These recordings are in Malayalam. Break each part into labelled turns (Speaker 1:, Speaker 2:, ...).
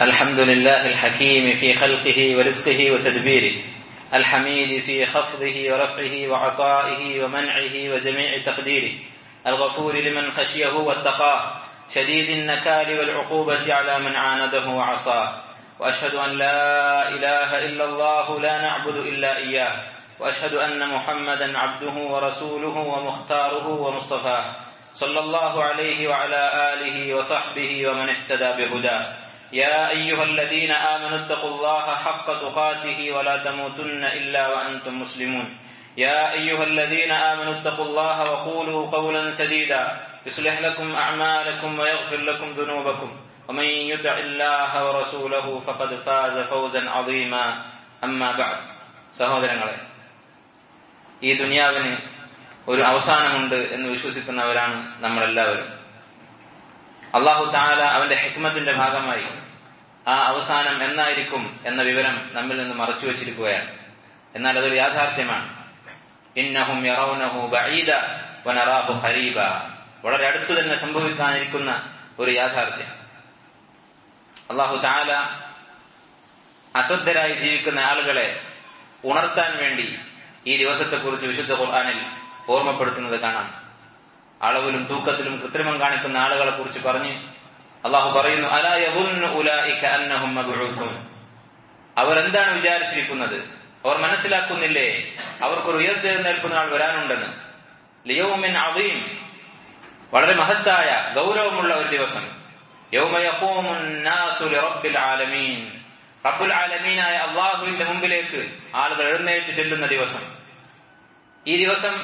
Speaker 1: الحمد لله الحكيم في خلقه ورزقه وتدبيره الحميد في خفضه ورفعه وعطائه ومنعه وجميع تقديره الغفور لمن خشيه واتقاه شديد النكال والعقوبة على من عانده وعصاه وأشهد أن لا إله إلا الله لا نعبد إلا إياه وأشهد أن محمدا عبده ورسوله ومختاره ومصطفاه صلى الله عليه وعلى آله وصحبه ومن اهتدى بهداه يا أيها الذين آمنوا اتقوا الله حق تقاته ولا تموتن إلا وأنتم مسلمون يا أيها الذين آمنوا اتقوا الله وقولوا قولا سديدا يصلح لكم أعمالكم ويغفر لكم ذنوبكم ومن يطع الله ورسوله فقد فاز فوزا عظيما أما بعد സഹോദരങ്ങളെ ഈ ദുനിയാവിന് ഒരു അവസാനമുണ്ട് എന്ന് വിശ്വസിക്കുന്നവരാണ് നമ്മളെല്ലാവരും അള്ളാഹു താല അവന്റെ ഹിക്മത്തിന്റെ ഭാഗമായി ആ അവസാനം എന്നായിരിക്കും എന്ന വിവരം നമ്മിൽ നിന്ന് മറച്ചു വച്ചിരിക്കുകയാണ് എന്നാൽ അതൊരു യാഥാർത്ഥ്യമാണ് ഇന്നഹും യറൗനഹു ബഈദ വനറാഹു ഖരീബ വളരെ അടുത്തു തന്നെ സംഭവിക്കാനിരിക്കുന്ന ഒരു യാഥാർത്ഥ്യം അള്ളാഹു താല അശ്രദ്ധരായി ജീവിക്കുന്ന ആളുകളെ ഉണർത്താൻ വേണ്ടി ഈ ദിവസത്തെക്കുറിച്ച് വിശുദ്ധ ഖുർആാനിൽ ഓർമ്മപ്പെടുത്തുന്നത് കാണാം അളവിലും തൂക്കത്തിലും കൃത്രിമം കാണിക്കുന്ന ആളുകളെ കുറിച്ച് പറഞ്ഞ് അള്ളാഹു പറയുന്നു അവർ എന്താണ് വിചാരിച്ചിരിക്കുന്നത് അവർ മനസ്സിലാക്കുന്നില്ലേ അവർക്കൊരു ഉയർത്തെഴുന്നേൽക്കുന്ന ആൾ വരാനുണ്ടെന്ന് ലിയോമിൻ അവീം വളരെ മഹത്തായ ഗൗരവമുള്ള ഒരു ദിവസം റബ്ബുൽ ആലമീനായ അള്ളാഹുവിന്റെ മുമ്പിലേക്ക് ആളുകൾ എഴുന്നേറ്റ് ചെല്ലുന്ന ദിവസം ഈ ദിവസം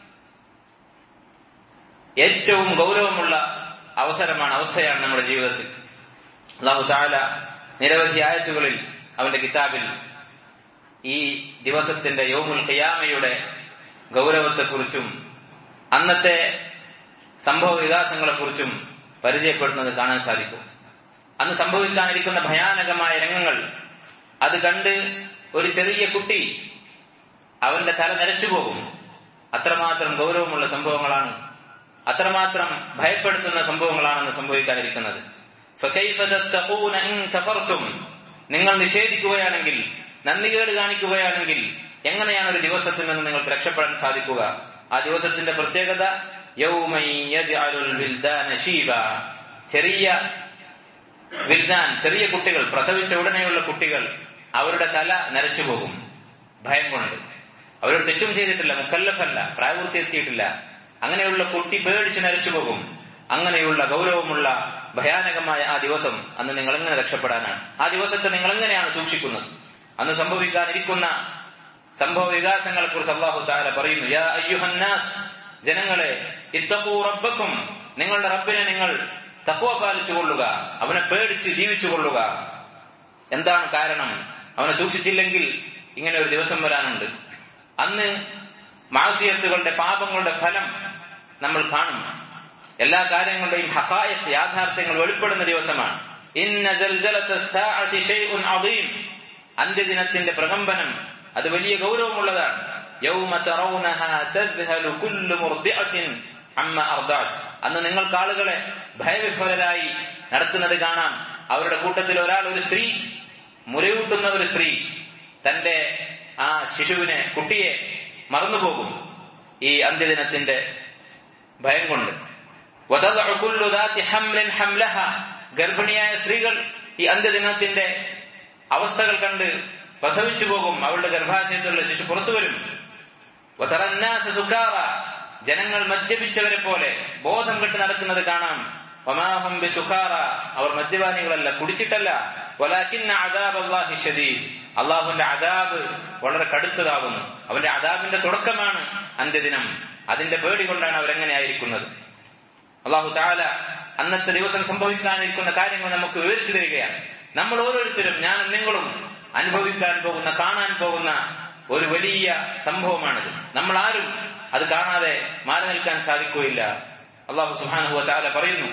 Speaker 1: ഏറ്റവും ഗൗരവമുള്ള അവസരമാണ് അവസ്ഥയാണ് നമ്മുടെ ജീവിതത്തിൽ അള്ളാഹു താല നിരവധി ആയത്തുകളിൽ അവന്റെ കിതാബിൽ ഈ ദിവസത്തിന്റെ യോമുൽ ഖിയാമയുടെ ഗൗരവത്തെക്കുറിച്ചും അന്നത്തെ സംഭവ വികാസങ്ങളെക്കുറിച്ചും പരിചയപ്പെടുന്നത് കാണാൻ സാധിക്കും അന്ന് സംഭവിക്കാനിരിക്കുന്ന ഭയാനകമായ രംഗങ്ങൾ അത് കണ്ട് ഒരു ചെറിയ കുട്ടി അവന്റെ തല നരച്ചു പോകും അത്രമാത്രം ഗൗരവമുള്ള സംഭവങ്ങളാണ് അത്രമാത്രം ഭയപ്പെടുത്തുന്ന സംഭവങ്ങളാണെന്ന് സംഭവിക്കാനിരിക്കുന്നത് നിങ്ങൾ നിഷേധിക്കുകയാണെങ്കിൽ നന്ദികേട് കാണിക്കുകയാണെങ്കിൽ എങ്ങനെയാണ് ഒരു ദിവസത്തിൽ നിന്ന് നിങ്ങൾക്ക് രക്ഷപ്പെടാൻ സാധിക്കുക ആ ദിവസത്തിന്റെ പ്രത്യേകത ചെറിയ വിൽദാൻ ചെറിയ കുട്ടികൾ പ്രസവിച്ച ഉടനെയുള്ള കുട്ടികൾ അവരുടെ തല നരച്ചു പോകും ഭയം കൊണ്ട് അവരോട് തെറ്റും ചെയ്തിട്ടില്ല മുക്കല്ലഫല്ല പ്രായപൂർത്തി എത്തിയിട്ടില്ല അങ്ങനെയുള്ള കുട്ടി പേടിച്ച് നരച്ചു പോകും അങ്ങനെയുള്ള ഗൗരവമുള്ള ഭയാനകമായ ആ ദിവസം അന്ന് നിങ്ങൾ എങ്ങനെ രക്ഷപ്പെടാനാണ് ആ ദിവസത്തെ നിങ്ങൾ എങ്ങനെയാണ് സൂക്ഷിക്കുന്നത് അന്ന് സംഭവിക്കാനിരിക്കുന്ന സംഭവ വികാസങ്ങളെ കുറിച്ച് അള്ളാഹു താല പറയുന്നു യാ അയ്യുഹന്നാസ് ജനങ്ങളെ ഇത്തപ്പൂ റബ്ബക്കും നിങ്ങളുടെ റബ്ബിനെ നിങ്ങൾ തക്കുവ പാലിച്ചു കൊള്ളുക അവനെ പേടിച്ച് ജീവിച്ചു കൊള്ളുക എന്താണ് കാരണം അവനെ സൂക്ഷിച്ചില്ലെങ്കിൽ ഇങ്ങനെ ഒരു ദിവസം വരാനുണ്ട് അന്ന് മാസിയത്തുകളുടെ പാപങ്ങളുടെ ഫലം നമ്മൾ കാണും എല്ലാ കാര്യങ്ങളുടെയും ഹക്കായത്ത് യാഥാർത്ഥ്യങ്ങൾ വെളിപ്പെടുന്ന ദിവസമാണ് അന്ത്യദിനത്തിന്റെ പ്രകമ്പനം അത് വലിയ ഗൗരവമുള്ളതാണ് അന്ന് നിങ്ങൾക്ക് ആളുകളെ ഭയവിഹ്വലരായി നടത്തുന്നത് കാണാം അവരുടെ കൂട്ടത്തിൽ ഒരാൾ ഒരു സ്ത്രീ മുരയൂട്ടുന്ന ഒരു സ്ത്രീ തന്റെ ആ ശിശുവിനെ കുട്ടിയെ മറന്നുപോകും ഈ അന്ത്യദിനത്തിന്റെ ഭയം കൊണ്ട് ഗർഭിണിയായ സ്ത്രീകൾ ഈ അന്ത്യദിനത്തിന്റെ അവസ്ഥകൾ കണ്ട് പ്രസവിച്ചു പോകും അവളുടെ ഗർഭാശയത്തിലുള്ള ശിശു പുറത്തു വരും ജനങ്ങൾ മദ്യപിച്ചവരെ പോലെ ബോധം കെട്ട് നടക്കുന്നത് കാണാം ഒമാഹം ബിസുഖാറ അവർ മദ്യപാനികളല്ല കുടിച്ചിട്ടല്ല അള്ളാഹുവിന്റെ അദാബ് വളരെ കടുത്തതാകുന്നു അവന്റെ അദാബിന്റെ തുടക്കമാണ് അന്ത്യദിനം അതിന്റെ പേടി കൊണ്ടാണ് അവരെങ്ങനെയായിരിക്കുന്നത് അള്ളാഹു താല അന്നത്തെ ദിവസം സംഭവിക്കാനിരിക്കുന്ന കാര്യങ്ങൾ നമുക്ക് വിവരിച്ചു തരികയാണ് നമ്മൾ ഓരോരുത്തരും ഞാനും നിങ്ങളും അനുഭവിക്കാൻ പോകുന്ന കാണാൻ പോകുന്ന ഒരു വലിയ സംഭവമാണിത് നമ്മൾ ആരും അത് കാണാതെ മാറി നിൽക്കാൻ സാധിക്കുകയില്ല അള്ളാഹു സുഹാനുഹു താല പറയുന്നു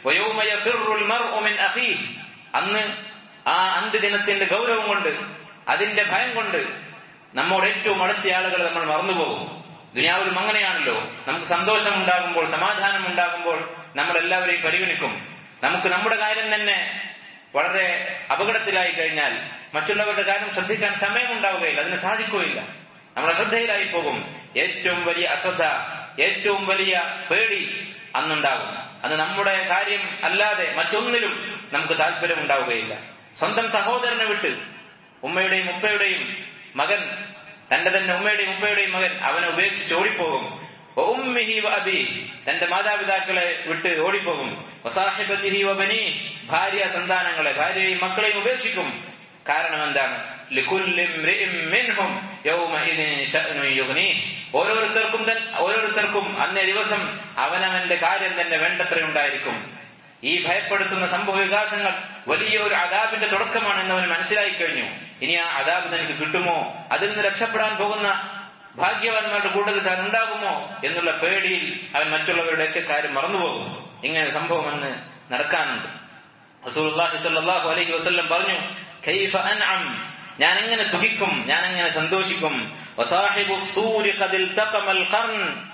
Speaker 1: അന്ന് ആ അന്ത്യദിനത്തിന്റെ ഗൗരവം കൊണ്ട് അതിന്റെ ഭയം കൊണ്ട് നമ്മോട് ഏറ്റവും അടുത്ത ആളുകൾ നമ്മൾ മറന്നുപോകും ദുനിയാവിലും അങ്ങനെയാണല്ലോ നമുക്ക് സന്തോഷം ഉണ്ടാകുമ്പോൾ സമാധാനം ഉണ്ടാകുമ്പോൾ നമ്മൾ എല്ലാവരെയും പരിഗണിക്കും നമുക്ക് നമ്മുടെ കാര്യം തന്നെ വളരെ അപകടത്തിലായി കഴിഞ്ഞാൽ മറ്റുള്ളവരുടെ കാര്യം ശ്രദ്ധിക്കാൻ സമയമുണ്ടാവുകയില്ല അതിന് സാധിക്കുകയില്ല നമ്മുടെ ശ്രദ്ധയിലായി പോകും ഏറ്റവും വലിയ അശ്രദ്ധ ഏറ്റവും വലിയ പേടി അന്നുണ്ടാകും അന്ന് നമ്മുടെ കാര്യം അല്ലാതെ മറ്റൊന്നിലും നമുക്ക് താല്പര്യം ഉണ്ടാവുകയില്ല സ്വന്തം സഹോദരനെ വിട്ട് ഉമ്മയുടെയും ഉപ്പയുടെയും മകൻ തന്റെ തന്നെ ഉമ്മയുടെയും ഉപ്പയുടെയും മകൻ അവനെ ഉപേക്ഷിച്ച് ഓടിപ്പോകും ഉമ്മിഹി വ അബി തന്റെ മാതാപിതാക്കളെ വിട്ട് ഓടിപ്പോകും വസാഹിബത്തിഹി വ ബനി ഭാര്യ സന്താനങ്ങളെ ഭാര്യയെയും മക്കളെയും ഉപേക്ഷിക്കും കാരണം എന്താണ് ലികുല്ലി ഇംറിഇം മിൻഹും യൗമഇദിൻ ശഅ്നുൻ യുഗ്നീഹ് ഓരോരുത്തർക്കും തൻ- ഓരോരുത്തർക്കും അന്നേ ദിവസം അവനവന്റെ കാര്യം തന്നെ വേണ്ടത്ര ഉണ്ടായിരിക്കും ഈ ഭയപ്പെടുത്തുന്ന സംഭവ വികാസങ്ങൾ വലിയ ഒരു അതാബിന്റെ തുടക്കമാണ് എന്ന് അവന് മനസ്സിലായി കഴിഞ്ഞു ഇനി ആ അതാബ് തനിക്ക് കിട്ടുമോ അതിൽ നിന്ന് രക്ഷപ്പെടാൻ പോകുന്ന ഭാഗ്യവാന്മാരുടെ കൂട്ടത്തിൽ താൻ ഉണ്ടാകുമോ എന്നുള്ള പേടിയിൽ അവൻ മറ്റുള്ളവരുടെയൊക്കെ കാര്യം മറന്നുപോകും ഇങ്ങനെ സംഭവം അന്ന് നടക്കാനുണ്ട് റസൂലുള്ളാഹി സ്വല്ലല്ലാഹു അലൈഹി വസല്ലം പറഞ്ഞു കൈഫ അൻഅം ഞാൻ എങ്ങനെ സുഖിക്കും ഞാൻ എങ്ങനെ സന്തോഷിക്കും വസാഹിബു സൂരി ഖദ് ഇൽതഖമൽ ഖർൻ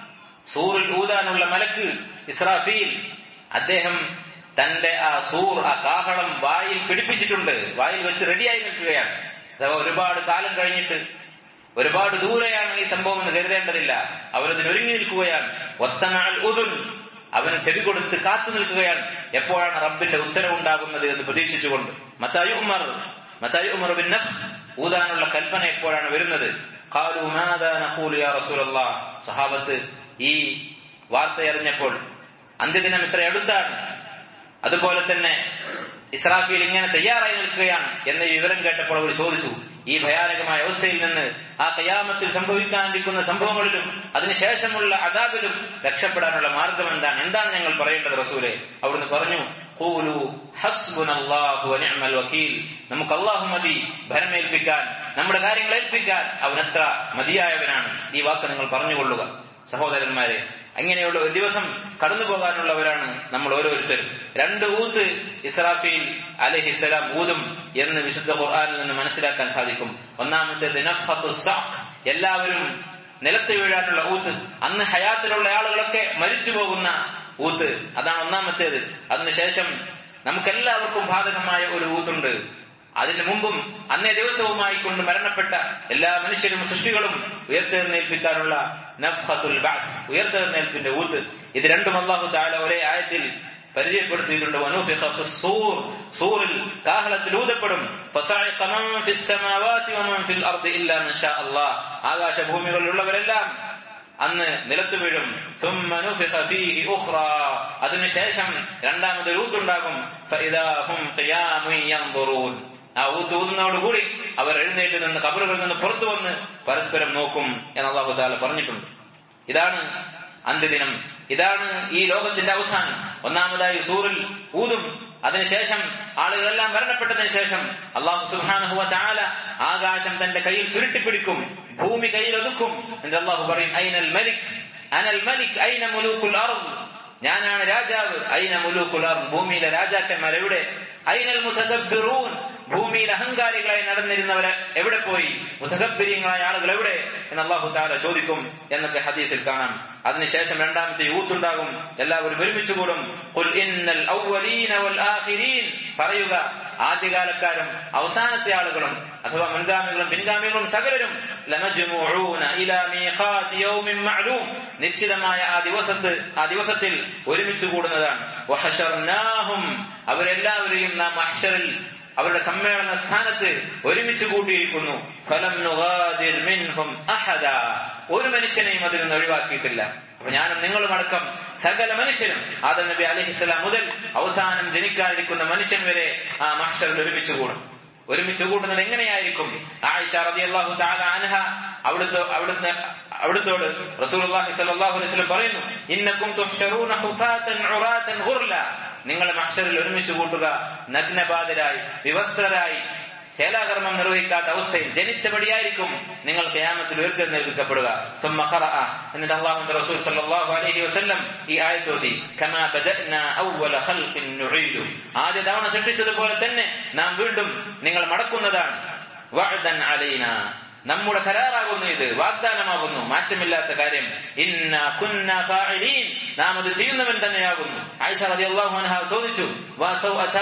Speaker 1: സൂറിൽ ഊതാനുള്ള മലക്ക് ഇസ്രാഫീൽ അദ്ദേഹം തന്റെ ആ സൂർ ആ കാഹളം വായിൽ പിടിപ്പിച്ചിട്ടുണ്ട് വായിൽ വെച്ച് റെഡിയായി നിൽക്കുകയാണ് അഥവാ ഒരുപാട് കാലം കഴിഞ്ഞിട്ട് ഒരുപാട് ദൂരെയാണ് ഈ സംഭവം എന്ന് കരുതേണ്ടതില്ല അവരതിന് ഒരുങ്ങി നിൽക്കുകയാണ് വസ്തനാൾ ഉദുൻ അവൻ ചെവി കൊടുത്ത് കാത്തു നിൽക്കുകയാണ് എപ്പോഴാണ് റബ്ബിന്റെ ഉത്തരവുണ്ടാകുന്നത് എന്ന് പ്രതീക്ഷിച്ചുകൊണ്ട് മത്തായി ഉമർ മത്തായി ഉമർ ബിൻ നഫ് ഊതാനുള്ള കൽപ്പന എപ്പോഴാണ് വരുന്നത് ഖാലു മാദാ നഖൂലു യാ റസൂലല്ലാഹ് സഹാബത്ത് ഈ വാർത്തയറിഞ്ഞപ്പോൾ അന്ത്യദിനം ഇത്ര അടുത്താണ് അതുപോലെ തന്നെ ഇസ്രാഫീൽ ഇങ്ങനെ തയ്യാറായി നിൽക്കുകയാണ് എന്ന ഈ വിവരം കേട്ടപ്പോൾ അവർ ചോദിച്ചു ഈ ഭയാനകമായ അവസ്ഥയിൽ നിന്ന് ആ കയാമത്തിൽ സംഭവിക്കാനിരിക്കുന്ന സംഭവങ്ങളിലും അതിനുശേഷമുള്ള അതാബിലും രക്ഷപ്പെടാനുള്ള മാർഗം എന്താണ് എന്താണ് ഞങ്ങൾ പറയേണ്ടത് റസൂലെ അവിടുന്ന് പറഞ്ഞു ഖൂലു ഹസ്ബുനല്ലാഹു വനിഅമൽ വക്കീൽ നമുക്ക് അള്ളാഹു മതി ഭരമേൽപ്പിക്കാൻ നമ്മുടെ കാര്യങ്ങൾ ഏൽപ്പിക്കാൻ അവനത്ര മതിയായവനാണ് ഈ വാക്ക് നിങ്ങൾ പറഞ്ഞുകൊള്ളുക സഹോദരന്മാരെ അങ്ങനെയുള്ള ഒരു ദിവസം കടന്നു പോകാനുള്ളവരാണ് നമ്മൾ ഓരോരുത്തരും രണ്ട് ഊത്ത് ഇസ്രാഫീൽ അലഹിസ്സലാം ഊതും എന്ന് വിശുദ്ധ ഖുർആനിൽ നിന്ന് മനസ്സിലാക്കാൻ സാധിക്കും ഒന്നാമത്തേത് നഫ്ഹത്തു സഅഖ്. എല്ലാവരും നിലത്ത് വീഴാനുള്ള ഊത്ത് അന്ന് ഹയാത്തിലുള്ള ആളുകളൊക്കെ മരിച്ചു പോകുന്ന ഊത്ത് അതാണ് ഒന്നാമത്തേത് അതിനുശേഷം നമുക്കെല്ലാവർക്കും ബാധകമായ ഒരു ഊത്തുണ്ട് അതിനു മുമ്പും അന്നേ ദിവസവുമായി കൊണ്ട് മരണപ്പെട്ട എല്ലാ മനുഷ്യരും സൃഷ്ടികളും ഉയർത്തെഴുന്നേൽപ്പിക്കാനുള്ള നഫ്ഹത്തുൽ ബഅസ് ഉയർത്തെഴുന്നേൽപ്പിന്റെ ഊത്ത് ഇത് രണ്ടും അള്ളാഹു താല ഒരേ ആയത്തിൽ പരിചയപ്പെടുത്തിയിട്ടുണ്ട് വനൂഫിഖ ഫിസ്സൂർ സൂറിൽ കാഹളത്തിൽ ഊതപ്പെടും ഫസഅഖ മൻ ഫിസ് സമാവാതി വമൻ ഫിൽ അർദി ഇല്ലാ മൻ ഷാ അല്ലാഹ് ആകാശഭൂമികളിലുള്ളവരെല്ലാം അന്ന് നിലത്ത് വീഴും ثم نفخ فيه أخرى അതിനുശേഷം രണ്ടാമത് ഊത്തുണ്ടാകും فإذا هم قيام ينظرون ആ ഊത്ത് ഊതുന്നതോടുകൂടി അവർ എഴുന്നേറ്റ് നിന്ന് കബറുകളിൽ നിന്ന് പുറത്തു വന്ന് പരസ്പരം നോക്കും എന്ന് അള്ളാഹു താല പറഞ്ഞിട്ടുണ്ട് ഇതാണ് അന്ത്യദിനം ഇതാണ് ഈ ലോകത്തിന്റെ അവസാനം ഒന്നാമതായി സൂറിൽ ഊതും അതിനുശേഷം ആളുകളെല്ലാം മരണപ്പെട്ടതിന് ശേഷം അള്ളാഹു സുഹാനുഹുവ താല ആകാശം തന്റെ കയ്യിൽ ചുരുട്ടിപ്പിടിക്കും ഭൂമി കയ്യിൽ ഒതുക്കും എന്ന് അള്ളാഹു പറയും ഐനൽ മലിക് അനൽ മലിക് ഐന മുലൂക്കുൽ അർദ് ഞാനാണ് രാജാവ് ഐന മുലൂക്കുൽ അർദ് ഭൂമിയിലെ രാജാക്കന്മാർ എവിടെ ഐനൽ മുതകബ്ബിറൂൻ ഭൂമിയിൽ അഹങ്കാരികളായി നടന്നിരുന്നവരെ എവിടെ പോയി മുതകബ്ബിരിയങ്ങളായ ആളുകൾ എവിടെ എന്ന് അള്ളാഹു താല ചോദിക്കും എന്നൊക്കെ ഹദീസിൽ കാണാം അതിനുശേഷം രണ്ടാമത്തെ യൂത്തുണ്ടാകും എല്ലാവരും ഒരുമിച്ച് കൂടും ഖുൽ ഇന്നൽ അവ്വലീന വൽ ആഖിരീൻ പറയുക ആദ്യകാലക്കാരും അവസാനത്തെ ആളുകളും അഥവാ മുൻഗാമികളും പിൻഗാമികളും സകലരും ലമജ്മുഊന ഇലാ മീഖാതി യൗമിൻ മഅലൂം നിശ്ചിതമായ ആ ദിവസത്ത് ആ ദിവസത്തിൽ ഒരുമിച്ച് കൂടുന്നതാണ് വഹശർനാഹും അവരെല്ലാവരെയും നാം മഹ്ശറിൽ അവരുടെ സമ്മേളന സ്ഥാനത്ത് ഒരുമിച്ച് കൂട്ടിയിരിക്കുന്നു ഫലം നുഗാദിർ മിൻഹും അഹദ ഒരു മനുഷ്യനെയും അതിൽ നിന്ന് ഒഴിവാക്കിയിട്ടില്ല അപ്പൊ ഞാനും നിങ്ങളും അടക്കം സകല മനുഷ്യരും ആദം നബി അലഹിസ്ലാം മുതൽ അവസാനം ജനിക്കാതിരിക്കുന്ന മനുഷ്യൻ വരെ ആ മഹ്ഷറിൽ ഒരുമിച്ച് കൂടും ഒരുമിച്ച് കൂടുന്നത് എങ്ങനെയായിരിക്കും ആയിഷ റളിയല്ലാഹു തആല അൻഹ അവിടുത്തെ അവിടുന്ന് അവിടുത്തോട് റസൂലുള്ളാഹി സ്വല്ലല്ലാഹു അലൈഹി വസല്ലം പറയുന്നു ഇന്നക്കും തുഹ്ശറൂന ഹുഫാതൻ ഉറാതൻ ഗുർല നിങ്ങൾ മഹ്ഷറിൽ ഒരുമിച്ച് കൂട്ടുക നഗ്നപാതരായി വിവസ്ത്രരായി ചേലാകർമ്മം നിർവഹിക്കാത്ത അവസ്ഥയിൽ ജനിച്ചപടിയായിരിക്കും നിങ്ങൾ ഖിയാമത്തിൽ ഉയർത്തെഴുന്നേൽപ്പിക്കപ്പെടുക ثم قرأ എന്നിട്ട് അല്ലാഹുവിന്റെ റസൂൽ സല്ലല്ലാഹു അലൈഹി വസല്ലം ഈ ആയത്ത് ഓതി കമാ ബദഅന അവ്വല ഖൽഖിൻ നുഈദു ആദ്യ തവണ സൃഷ്ടിച്ചതുപോലെ തന്നെ നാം വീണ്ടും നിങ്ങൾ മടക്കുന്നതാണ് വഅദൻ അലൈന നമ്മുടെ കരാറാകുന്നു ഇത് വാഗ്ദാനമാകുന്നു മാറ്റമില്ലാത്ത കാര്യം ഇന്ന കുന്ന ഫാഇലീൻ നാം അത് ചെയ്യുന്നവൻ തന്നെയാകുന്നു ആയിഷ റളിയല്ലാഹു അൻഹ ചോദിച്ചു വാസൗഅത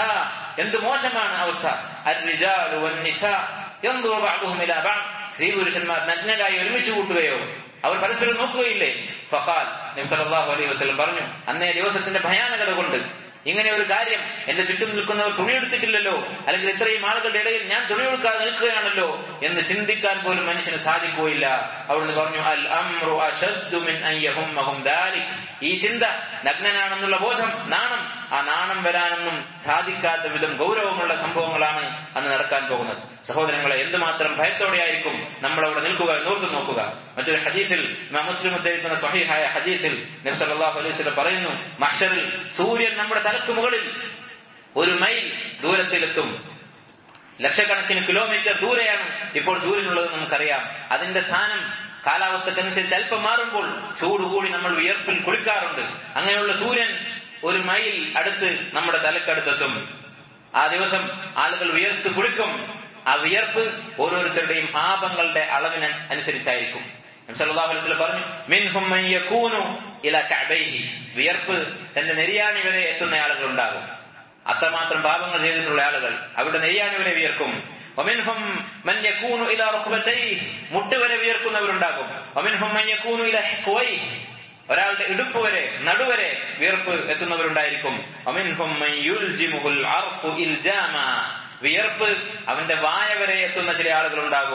Speaker 1: എന്ത് മോശമാണ് അവസ്ഥ الرجال والنساء ينظر بعضهم الى بعض സ്ത്രീ പുരുഷന്മാർ നഗ്നരായി ഒരുമിച്ച് കൂട്ടുകയോ അവർ പരസ്പരം നോക്കുകയില്ലേ ഫഖാൽ നബി സല്ലല്ലാഹു അലൈഹി വസല്ലം പറഞ്ഞു അന്നേ ദിവസത്തിന്റെ ഭയാനകത കൊണ്ട് ഇങ്ങനെ ഒരു കാര്യം എന്റെ ചുറ്റും നിൽക്കുന്നവർ തുണിയെടുത്തിട്ടില്ലല്ലോ അല്ലെങ്കിൽ ഇത്രയും ആളുകളുടെ ഇടയിൽ ഞാൻ തുണിയെടുക്കാതെ നിൽക്കുകയാണല്ലോ എന്ന് ചിന്തിക്കാൻ പോലും മനുഷ്യന് സാധിക്കുകയില്ല അവിടുന്ന് പറഞ്ഞു അൽ അംറു അശദ്ദു മിൻ അൻ യഹുമ്മഹും ദാലിക് ഈ ചിന്ത നഗ്നനാണെന്നുള്ള ബോധം നാണം ആ നാണം വരാനൊന്നും സാധിക്കാത്ത വിധം ഗൗരവമുള്ള സംഭവങ്ങളാണ് അന്ന് നടക്കാൻ പോകുന്നത് സഹോദരങ്ങളെ എന്തുമാത്രം ഭയത്തോടെയായിരിക്കും നമ്മൾ അവിടെ നിൽക്കുക നോർത്തു നോക്കുക മറ്റൊരു ഹദീസിൽ ഇമാം മുസ്ലിം ഉദ്ധരിക്കുന്ന സ്വഹീഹായ ഹദീസിൽ നബി സല്ലല്ലാഹു അലൈഹി വസല്ലം പറയുന്നു മഹ്ശറിൽ സൂര്യൻ നമ്മുടെ തലക്ക് മുകളിൽ ഒരു മൈൽ ദൂരത്തിലെത്തും ലക്ഷക്കണക്കിന് കിലോമീറ്റർ ദൂരെയാണ് ഇപ്പോൾ സൂര്യനുള്ളത് നമുക്കറിയാം അതിന്റെ സ്ഥാനം കാലാവസ്ഥക്കനുസരിച്ച് അല്പം മാറുമ്പോൾ ചൂട് കൂടി നമ്മൾ വിയർപ്പിൽ കുളിക്കാറുണ്ട് അങ്ങനെയുള്ള സൂര്യൻ ഒരു മൈൽ അടുത്ത് നമ്മുടെ തലക്കടുത്തെത്തും ആ ദിവസം ആളുകൾ വിയർത്ത് കുളിക്കും ആ വിയർപ്പ് ഓരോരുത്തരുടെയും പാപങ്ങളുടെ അളവിന് അനുസരിച്ചായിരിക്കും സല്ലല്ലാഹു അലൈഹി വസല്ലം പറഞ്ഞു മിൻഹും മൻ യകൂനു ഇലാ കഅബൈഹി വിയർപ്പ് തന്റെ നെരിയാണി വരെ എത്തുന്ന ആളുകൾ ഉണ്ടാകും അത്രമാത്രം പാപങ്ങൾ ചെയ്തിട്ടുള്ള ആളുകൾ അവിടെ നെയ്യാണി വരെ വിയർക്കും ومنهم من يكون الى ركبتيه മുട്ട് വരെ വിയർക്കുന്നവരുണ്ടാകും ومنهم من يكون الى حقويه ഒരാളുടെ ഇടുപ്പ് വരെ നടുവരെ വിയർപ്പ് എത്തുന്നവരുണ്ടായിരിക്കും ومنهم من يلجمه العرق الجاما വിയർപ്പ് അവന്റെ വായ വരെ എത്തുന്ന ചില ആളുകൾ ഉണ്ടാകും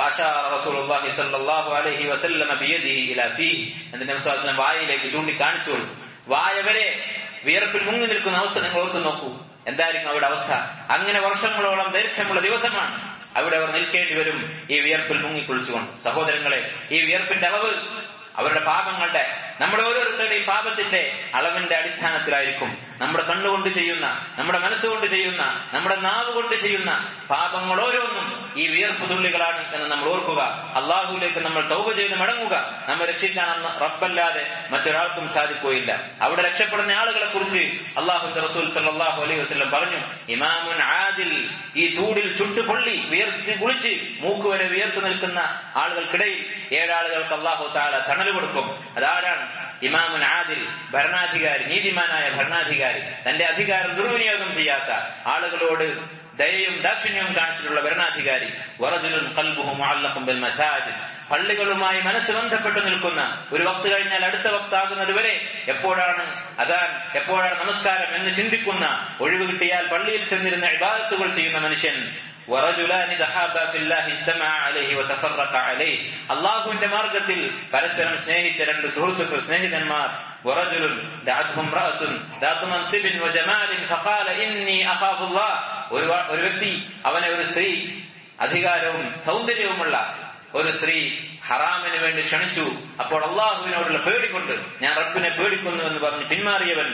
Speaker 1: വായയിലേക്ക് ചൂണ്ടിക്കാണിച്ചു വായ വരെ വിയർപ്പിൽ മുങ്ങി നിൽക്കുന്ന അവസ്ഥ നിങ്ങൾ ഓർത്തു നോക്കൂ എന്തായിരിക്കും അവരുടെ അവസ്ഥ അങ്ങനെ വർഷങ്ങളോളം ദൈർഘ്യമുള്ള ദിവസമാണ് അവിടെ അവർ നിൽക്കേണ്ടി വരും ഈ വിയർപ്പിൽ മുങ്ങിക്കുളിച്ചുകൊണ്ട് സഹോദരങ്ങളെ ഈ വിയർപ്പിന്റെ അളവ് അവരുടെ പാപങ്ങളുടെ നമ്മുടെ ഓരോരുത്തരുടെയും പാപത്തിന്റെ അളവിന്റെ അടിസ്ഥാനത്തിലായിരിക്കും നമ്മുടെ കണ്ണുകൊണ്ട് ചെയ്യുന്ന നമ്മുടെ മനസ്സുകൊണ്ട് ചെയ്യുന്ന നമ്മുടെ നാവ് കൊണ്ട് ചെയ്യുന്ന പാപങ്ങൾ ഓരോന്നും ഈ വിയർപ്പ് തുള്ളികളാണ് എന്ന് നമ്മൾ ഓർക്കുക അള്ളാഹുലേക്ക് നമ്മൾ തൗബ ചെയ്ത് മടങ്ങുക നമ്മെ രക്ഷിക്കാനെന്ന് റബ്ബല്ലാതെ മറ്റൊരാൾക്കും സാധിക്കുകയില്ല അവിടെ രക്ഷപ്പെടുന്ന ആളുകളെ കുറിച്ച് അള്ളാഹു റസൂൽ സല്ലാഹു അലൈഹി വസ്ലം പറഞ്ഞു ഇമാമുൻ ആദിൽ ഈ ചൂടിൽ ചുട്ടുപൊള്ളി വിയർത്തി കുളിച്ച് മൂക്ക് വരെ വിയർത്തു നിൽക്കുന്ന ആളുകൾക്കിടയിൽ ഏഴാളുകൾക്ക് അള്ളാഹു താല തണൽ കൊടുക്കും അതാരാണ് ഇമാമുൻ ആദിൽ ഭരണാധികാരി നീതിമാനായ ഭരണാധികാരി തന്റെ അധികാരം ദുർവിനിയോഗം ചെയ്യാത്ത ആളുകളോട് ദയയും ദാക്ഷിണ്യവും കാണിച്ചിട്ടുള്ള ഭരണാധികാരി വറജുലുൻ ഖൽബുഹു മുഅല്ലഖും ബിൽ മസാജിദ് പള്ളികളുമായി മനസ്സ് ബന്ധപ്പെട്ട് നിൽക്കുന്ന ഒരു വക്ത് കഴിഞ്ഞാൽ അടുത്ത വക്താകുന്നത് വരെ എപ്പോഴാണ് അതാൻ എപ്പോഴാണ് നമസ്കാരം എന്ന് ചിന്തിക്കുന്ന ഒഴിവ് കിട്ടിയാൽ പള്ളിയിൽ ചെന്നിരുന്ന ഇബാദത്തുകൾ ചെയ്യുന്ന മനുഷ്യൻ ورجلان تحابا في الله اجتمع عليه وتفرق عليه അള്ളാഹുവിന്റെ മാർഗത്തിൽ പരസ്പരം സ്നേഹിച്ച രണ്ട് സുഹൃത്തുക്കൾ സ്നേഹിതന്മാർ ورجل دعته امرأة ذات منصب وجمال فقال إني أخاف الله ഒരു ഒരു വ്യക്തി അവനെ ഒരു സ്ത്രീ അധികാരവും സൗന്ദര്യവുമുള്ള ഒരു സ്ത്രീ ഹറാമിന് വേണ്ടി ക്ഷണിച്ചു അപ്പോൾ അള്ളാഹുവിനോടുള്ള പേടികൊണ്ട് ഞാൻ റബ്ബിനെ പേടിക്കുന്നു എന്ന് പറഞ്ഞ് പിന്മാറിയവൻ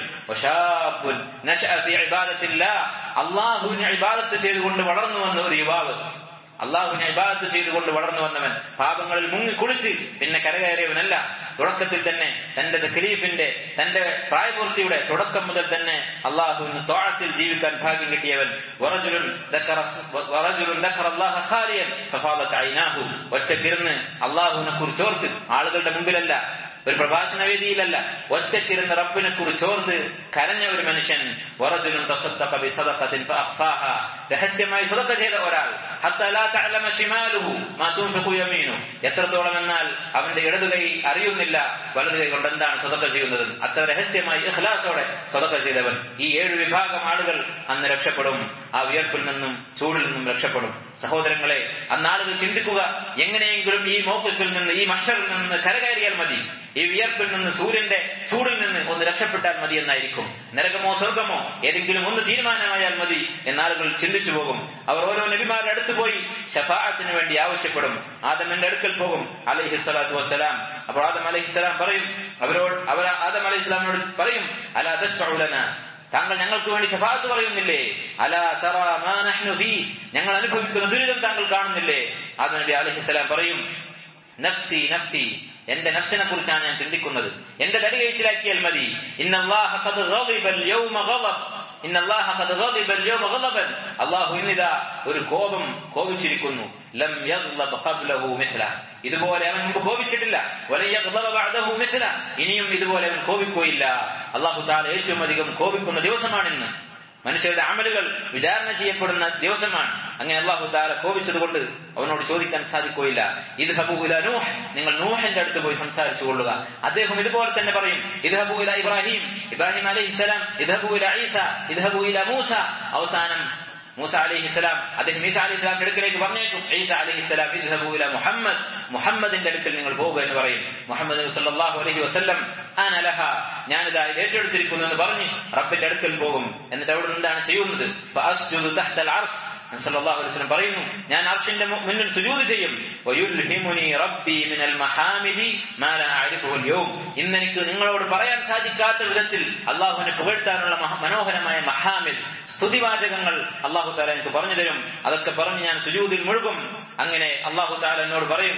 Speaker 1: അള്ളാഹുവിനെ ഇബാദത്ത് ചെയ്തുകൊണ്ട് വളർന്നു വന്ന ഒരു യുവാവ് അള്ളാഹുവിനെ ഇബാദത്ത് ചെയ്തുകൊണ്ട് വളർന്നു വന്നവൻ പാപങ്ങളിൽ മുങ്ങി കുളിച്ച് പിന്നെ കരകയറിയവനല്ല തുടക്കത്തിൽ തന്നെ തന്റെ ഖലീഫിന്റെ തന്റെ പ്രായപൂർത്തിയുടെ തുടക്കം മുതൽ തന്നെ അള്ളാഹുവിന് തോഴത്തിൽ ജീവിക്കാൻ ഭാഗ്യം കിട്ടിയവൻ ഒറ്റക്കിരുന്ന് അള്ളാഹുവിനെ കുറിച്ചോർത്ത് ആളുകളുടെ മുമ്പിലല്ല ഒരു പ്രഭാഷണ വേദിയിലല്ല ഒറ്റക്കിരുന്ന് റബ്ബിനെ കുറിച്ചോർത്ത് കരഞ്ഞ ഒരു മനുഷ്യൻ രഹസ്യമായി സ്വതക്ക ചെയ്ത ഒരാൾ എത്രത്തോളം എന്നാൽ അവന്റെ ഇടതു കൈ അറിയുന്നില്ല വലതു കൈ കൊണ്ട് എന്താണ് സ്വതക്ക ചെയ്യുന്നത് അത്ര രഹസ്യമായി ഇഖ്ലാസോടെ സ്വതക്ക ചെയ്തവൻ ഈ ഏഴ് വിഭാഗം ആളുകൾ അന്ന് രക്ഷപ്പെടും ആ വിയർപ്പിൽ നിന്നും ചൂടിൽ നിന്നും രക്ഷപ്പെടും സഹോദരങ്ങളെ അന്ന് ആളുകൾ ചിന്തിക്കുക എങ്ങനെയെങ്കിലും ഈ മോക്കത്തിൽ നിന്ന് ഈ മഷറിൽ നിന്ന് കരകയറിയാൽ മതി ഈ വിയർപ്പിൽ നിന്ന് സൂര്യന്റെ ചൂടിൽ നിന്ന് ഒന്ന് രക്ഷപ്പെട്ടാൽ മതി എന്നായിരിക്കും നരകമോ സ്വർഗമോ ഏതെങ്കിലും ഒന്ന് തീരുമാനമായാൽ മതി എന്നാളുകൾ ചിന്തിച്ചു പോകും അവർ ഓരോ നബിമാരുടെ അടുത്ത് പോയി ഷഫാഅത്തിന് വേണ്ടി ആവശ്യപ്പെടും ആദമിന്റെ അടുക്കൽ പോകും അലൈഹി സ്വലാത്തു വസ്സലാം അപ്പോൾ ആദം അലൈഹിസ്സലാം പറയും അവരോട് അവർ ആദം അലൈഹി സ്വലാമിനോട് പറയും അല ദസ്തഉലന താങ്കൾ ഞങ്ങൾക്ക് വേണ്ടി ഷഫാത്ത് പറയുന്നില്ലേ അല തറ മാ നഹ്നു ഫീ ഞങ്ങൾ അനുഭവിക്കുന്ന ദുരിതം താങ്കൾ കാണുന്നില്ലേ ആദം നബി അലൈഹിസ്സലാം പറയും നഫ്സി നഫ്സി എന്റെ നഫ്സിനെ കുറിച്ചാണ് ഞാൻ ചിന്തിക്കുന്നത് എന്റെ തടി കഴിച്ചിലാക്കിയാൽ മതി അള്ളാഹു ഇന്നിതാ ഒരു കോപം കോപിച്ചിരിക്കുന്നു ലം ഇതുപോലെ അവൻ മുമ്പ് കോപിച്ചിട്ടില്ല ഇനിയും ഇതുപോലെ അവൻ കോപിക്കുകയില്ല അള്ളാഹു താല ഏറ്റവും അധികം കോപിക്കുന്ന ദിവസമാണിന്ന് മനുഷ്യരുടെ അമലുകൾ വിചാരണ ചെയ്യപ്പെടുന്ന ദിവസമാണ് അങ്ങനെ അള്ളാഹു താല കോപിച്ചതുകൊണ്ട് അവനോട് ചോദിക്കാൻ സാധിക്കുകയില്ല ഇത് ഹബൂല നൂഹ് നിങ്ങൾ നൂഹിന്റെ അടുത്ത് പോയി സംസാരിച്ചു കൊള്ളുക അദ്ദേഹം ഇതുപോലെ തന്നെ പറയും ഇത് ഹബൂല ഇബ്രാഹിം ഇബ്രാഹിം അലൈഹി ഇസ്ലാം ഇത് ഹബൂല ഈസ ഇത് ഹബൂല മൂസ അവസാനം മൂസ അലൈഹി ഇസ്ലാം അദ്ദേഹം ഈസ അലൈഹി ഇസ്ലാമിന്റെ അടുക്കലേക്ക് പറഞ്ഞേക്കും ഈസ അലൈഹി ഇസ്ലാം ഇദ്ഹബൂല മുഹമ്മദ് മുഹമ്മദിന്റെ അടുക്കൽ നിങ്ങൾ പോകുക എന്ന് പറയും മുഹമ്മദ് നബി സല്ലല്ലാഹു അലൈഹി വസല്ലം അനലഹ ഞാനിതാ ഇത് ഏറ്റെടുത്തിരിക്കുന്നു എന്ന് പറഞ്ഞ് റബ്ബിന്റെ അടുക്കൽ പോകും എന്നിട്ട് അവിടെ എന്താണ് ചെയ്യുന്നത് ഫഅസ്ജുദു തഹ്തൽ അർശ് നബി സല്ലല്ലാഹു അലൈഹി വസല്ലം പറയുന്നു ഞാൻ അർഷിന്റെ മുന്നിൽ സുജൂദ് ചെയ്യും വയുൽഹിമുനി റബ്ബി മിനൽ മഹാമിദി മാ ലാ അഅരിഫുഹു അൽയൗം ഇന്ന് എനിക്ക് നിങ്ങളോട് പറയാൻ സാധിക്കാത്ത വിധത്തിൽ അള്ളാഹുവിനെ പുകഴ്ത്താനുള്ള മഹ- മനോഹരമായ മഹാമിദ് സ്തുതിവാചകങ്ങൾ അള്ളാഹു താല എനിക്ക് പറഞ്ഞു തരും അതൊക്കെ പറഞ്ഞ് ഞാൻ സുജൂദിൽ മുഴുകും അങ്ങനെ അള്ളാഹു താല എന്നോട് പറയും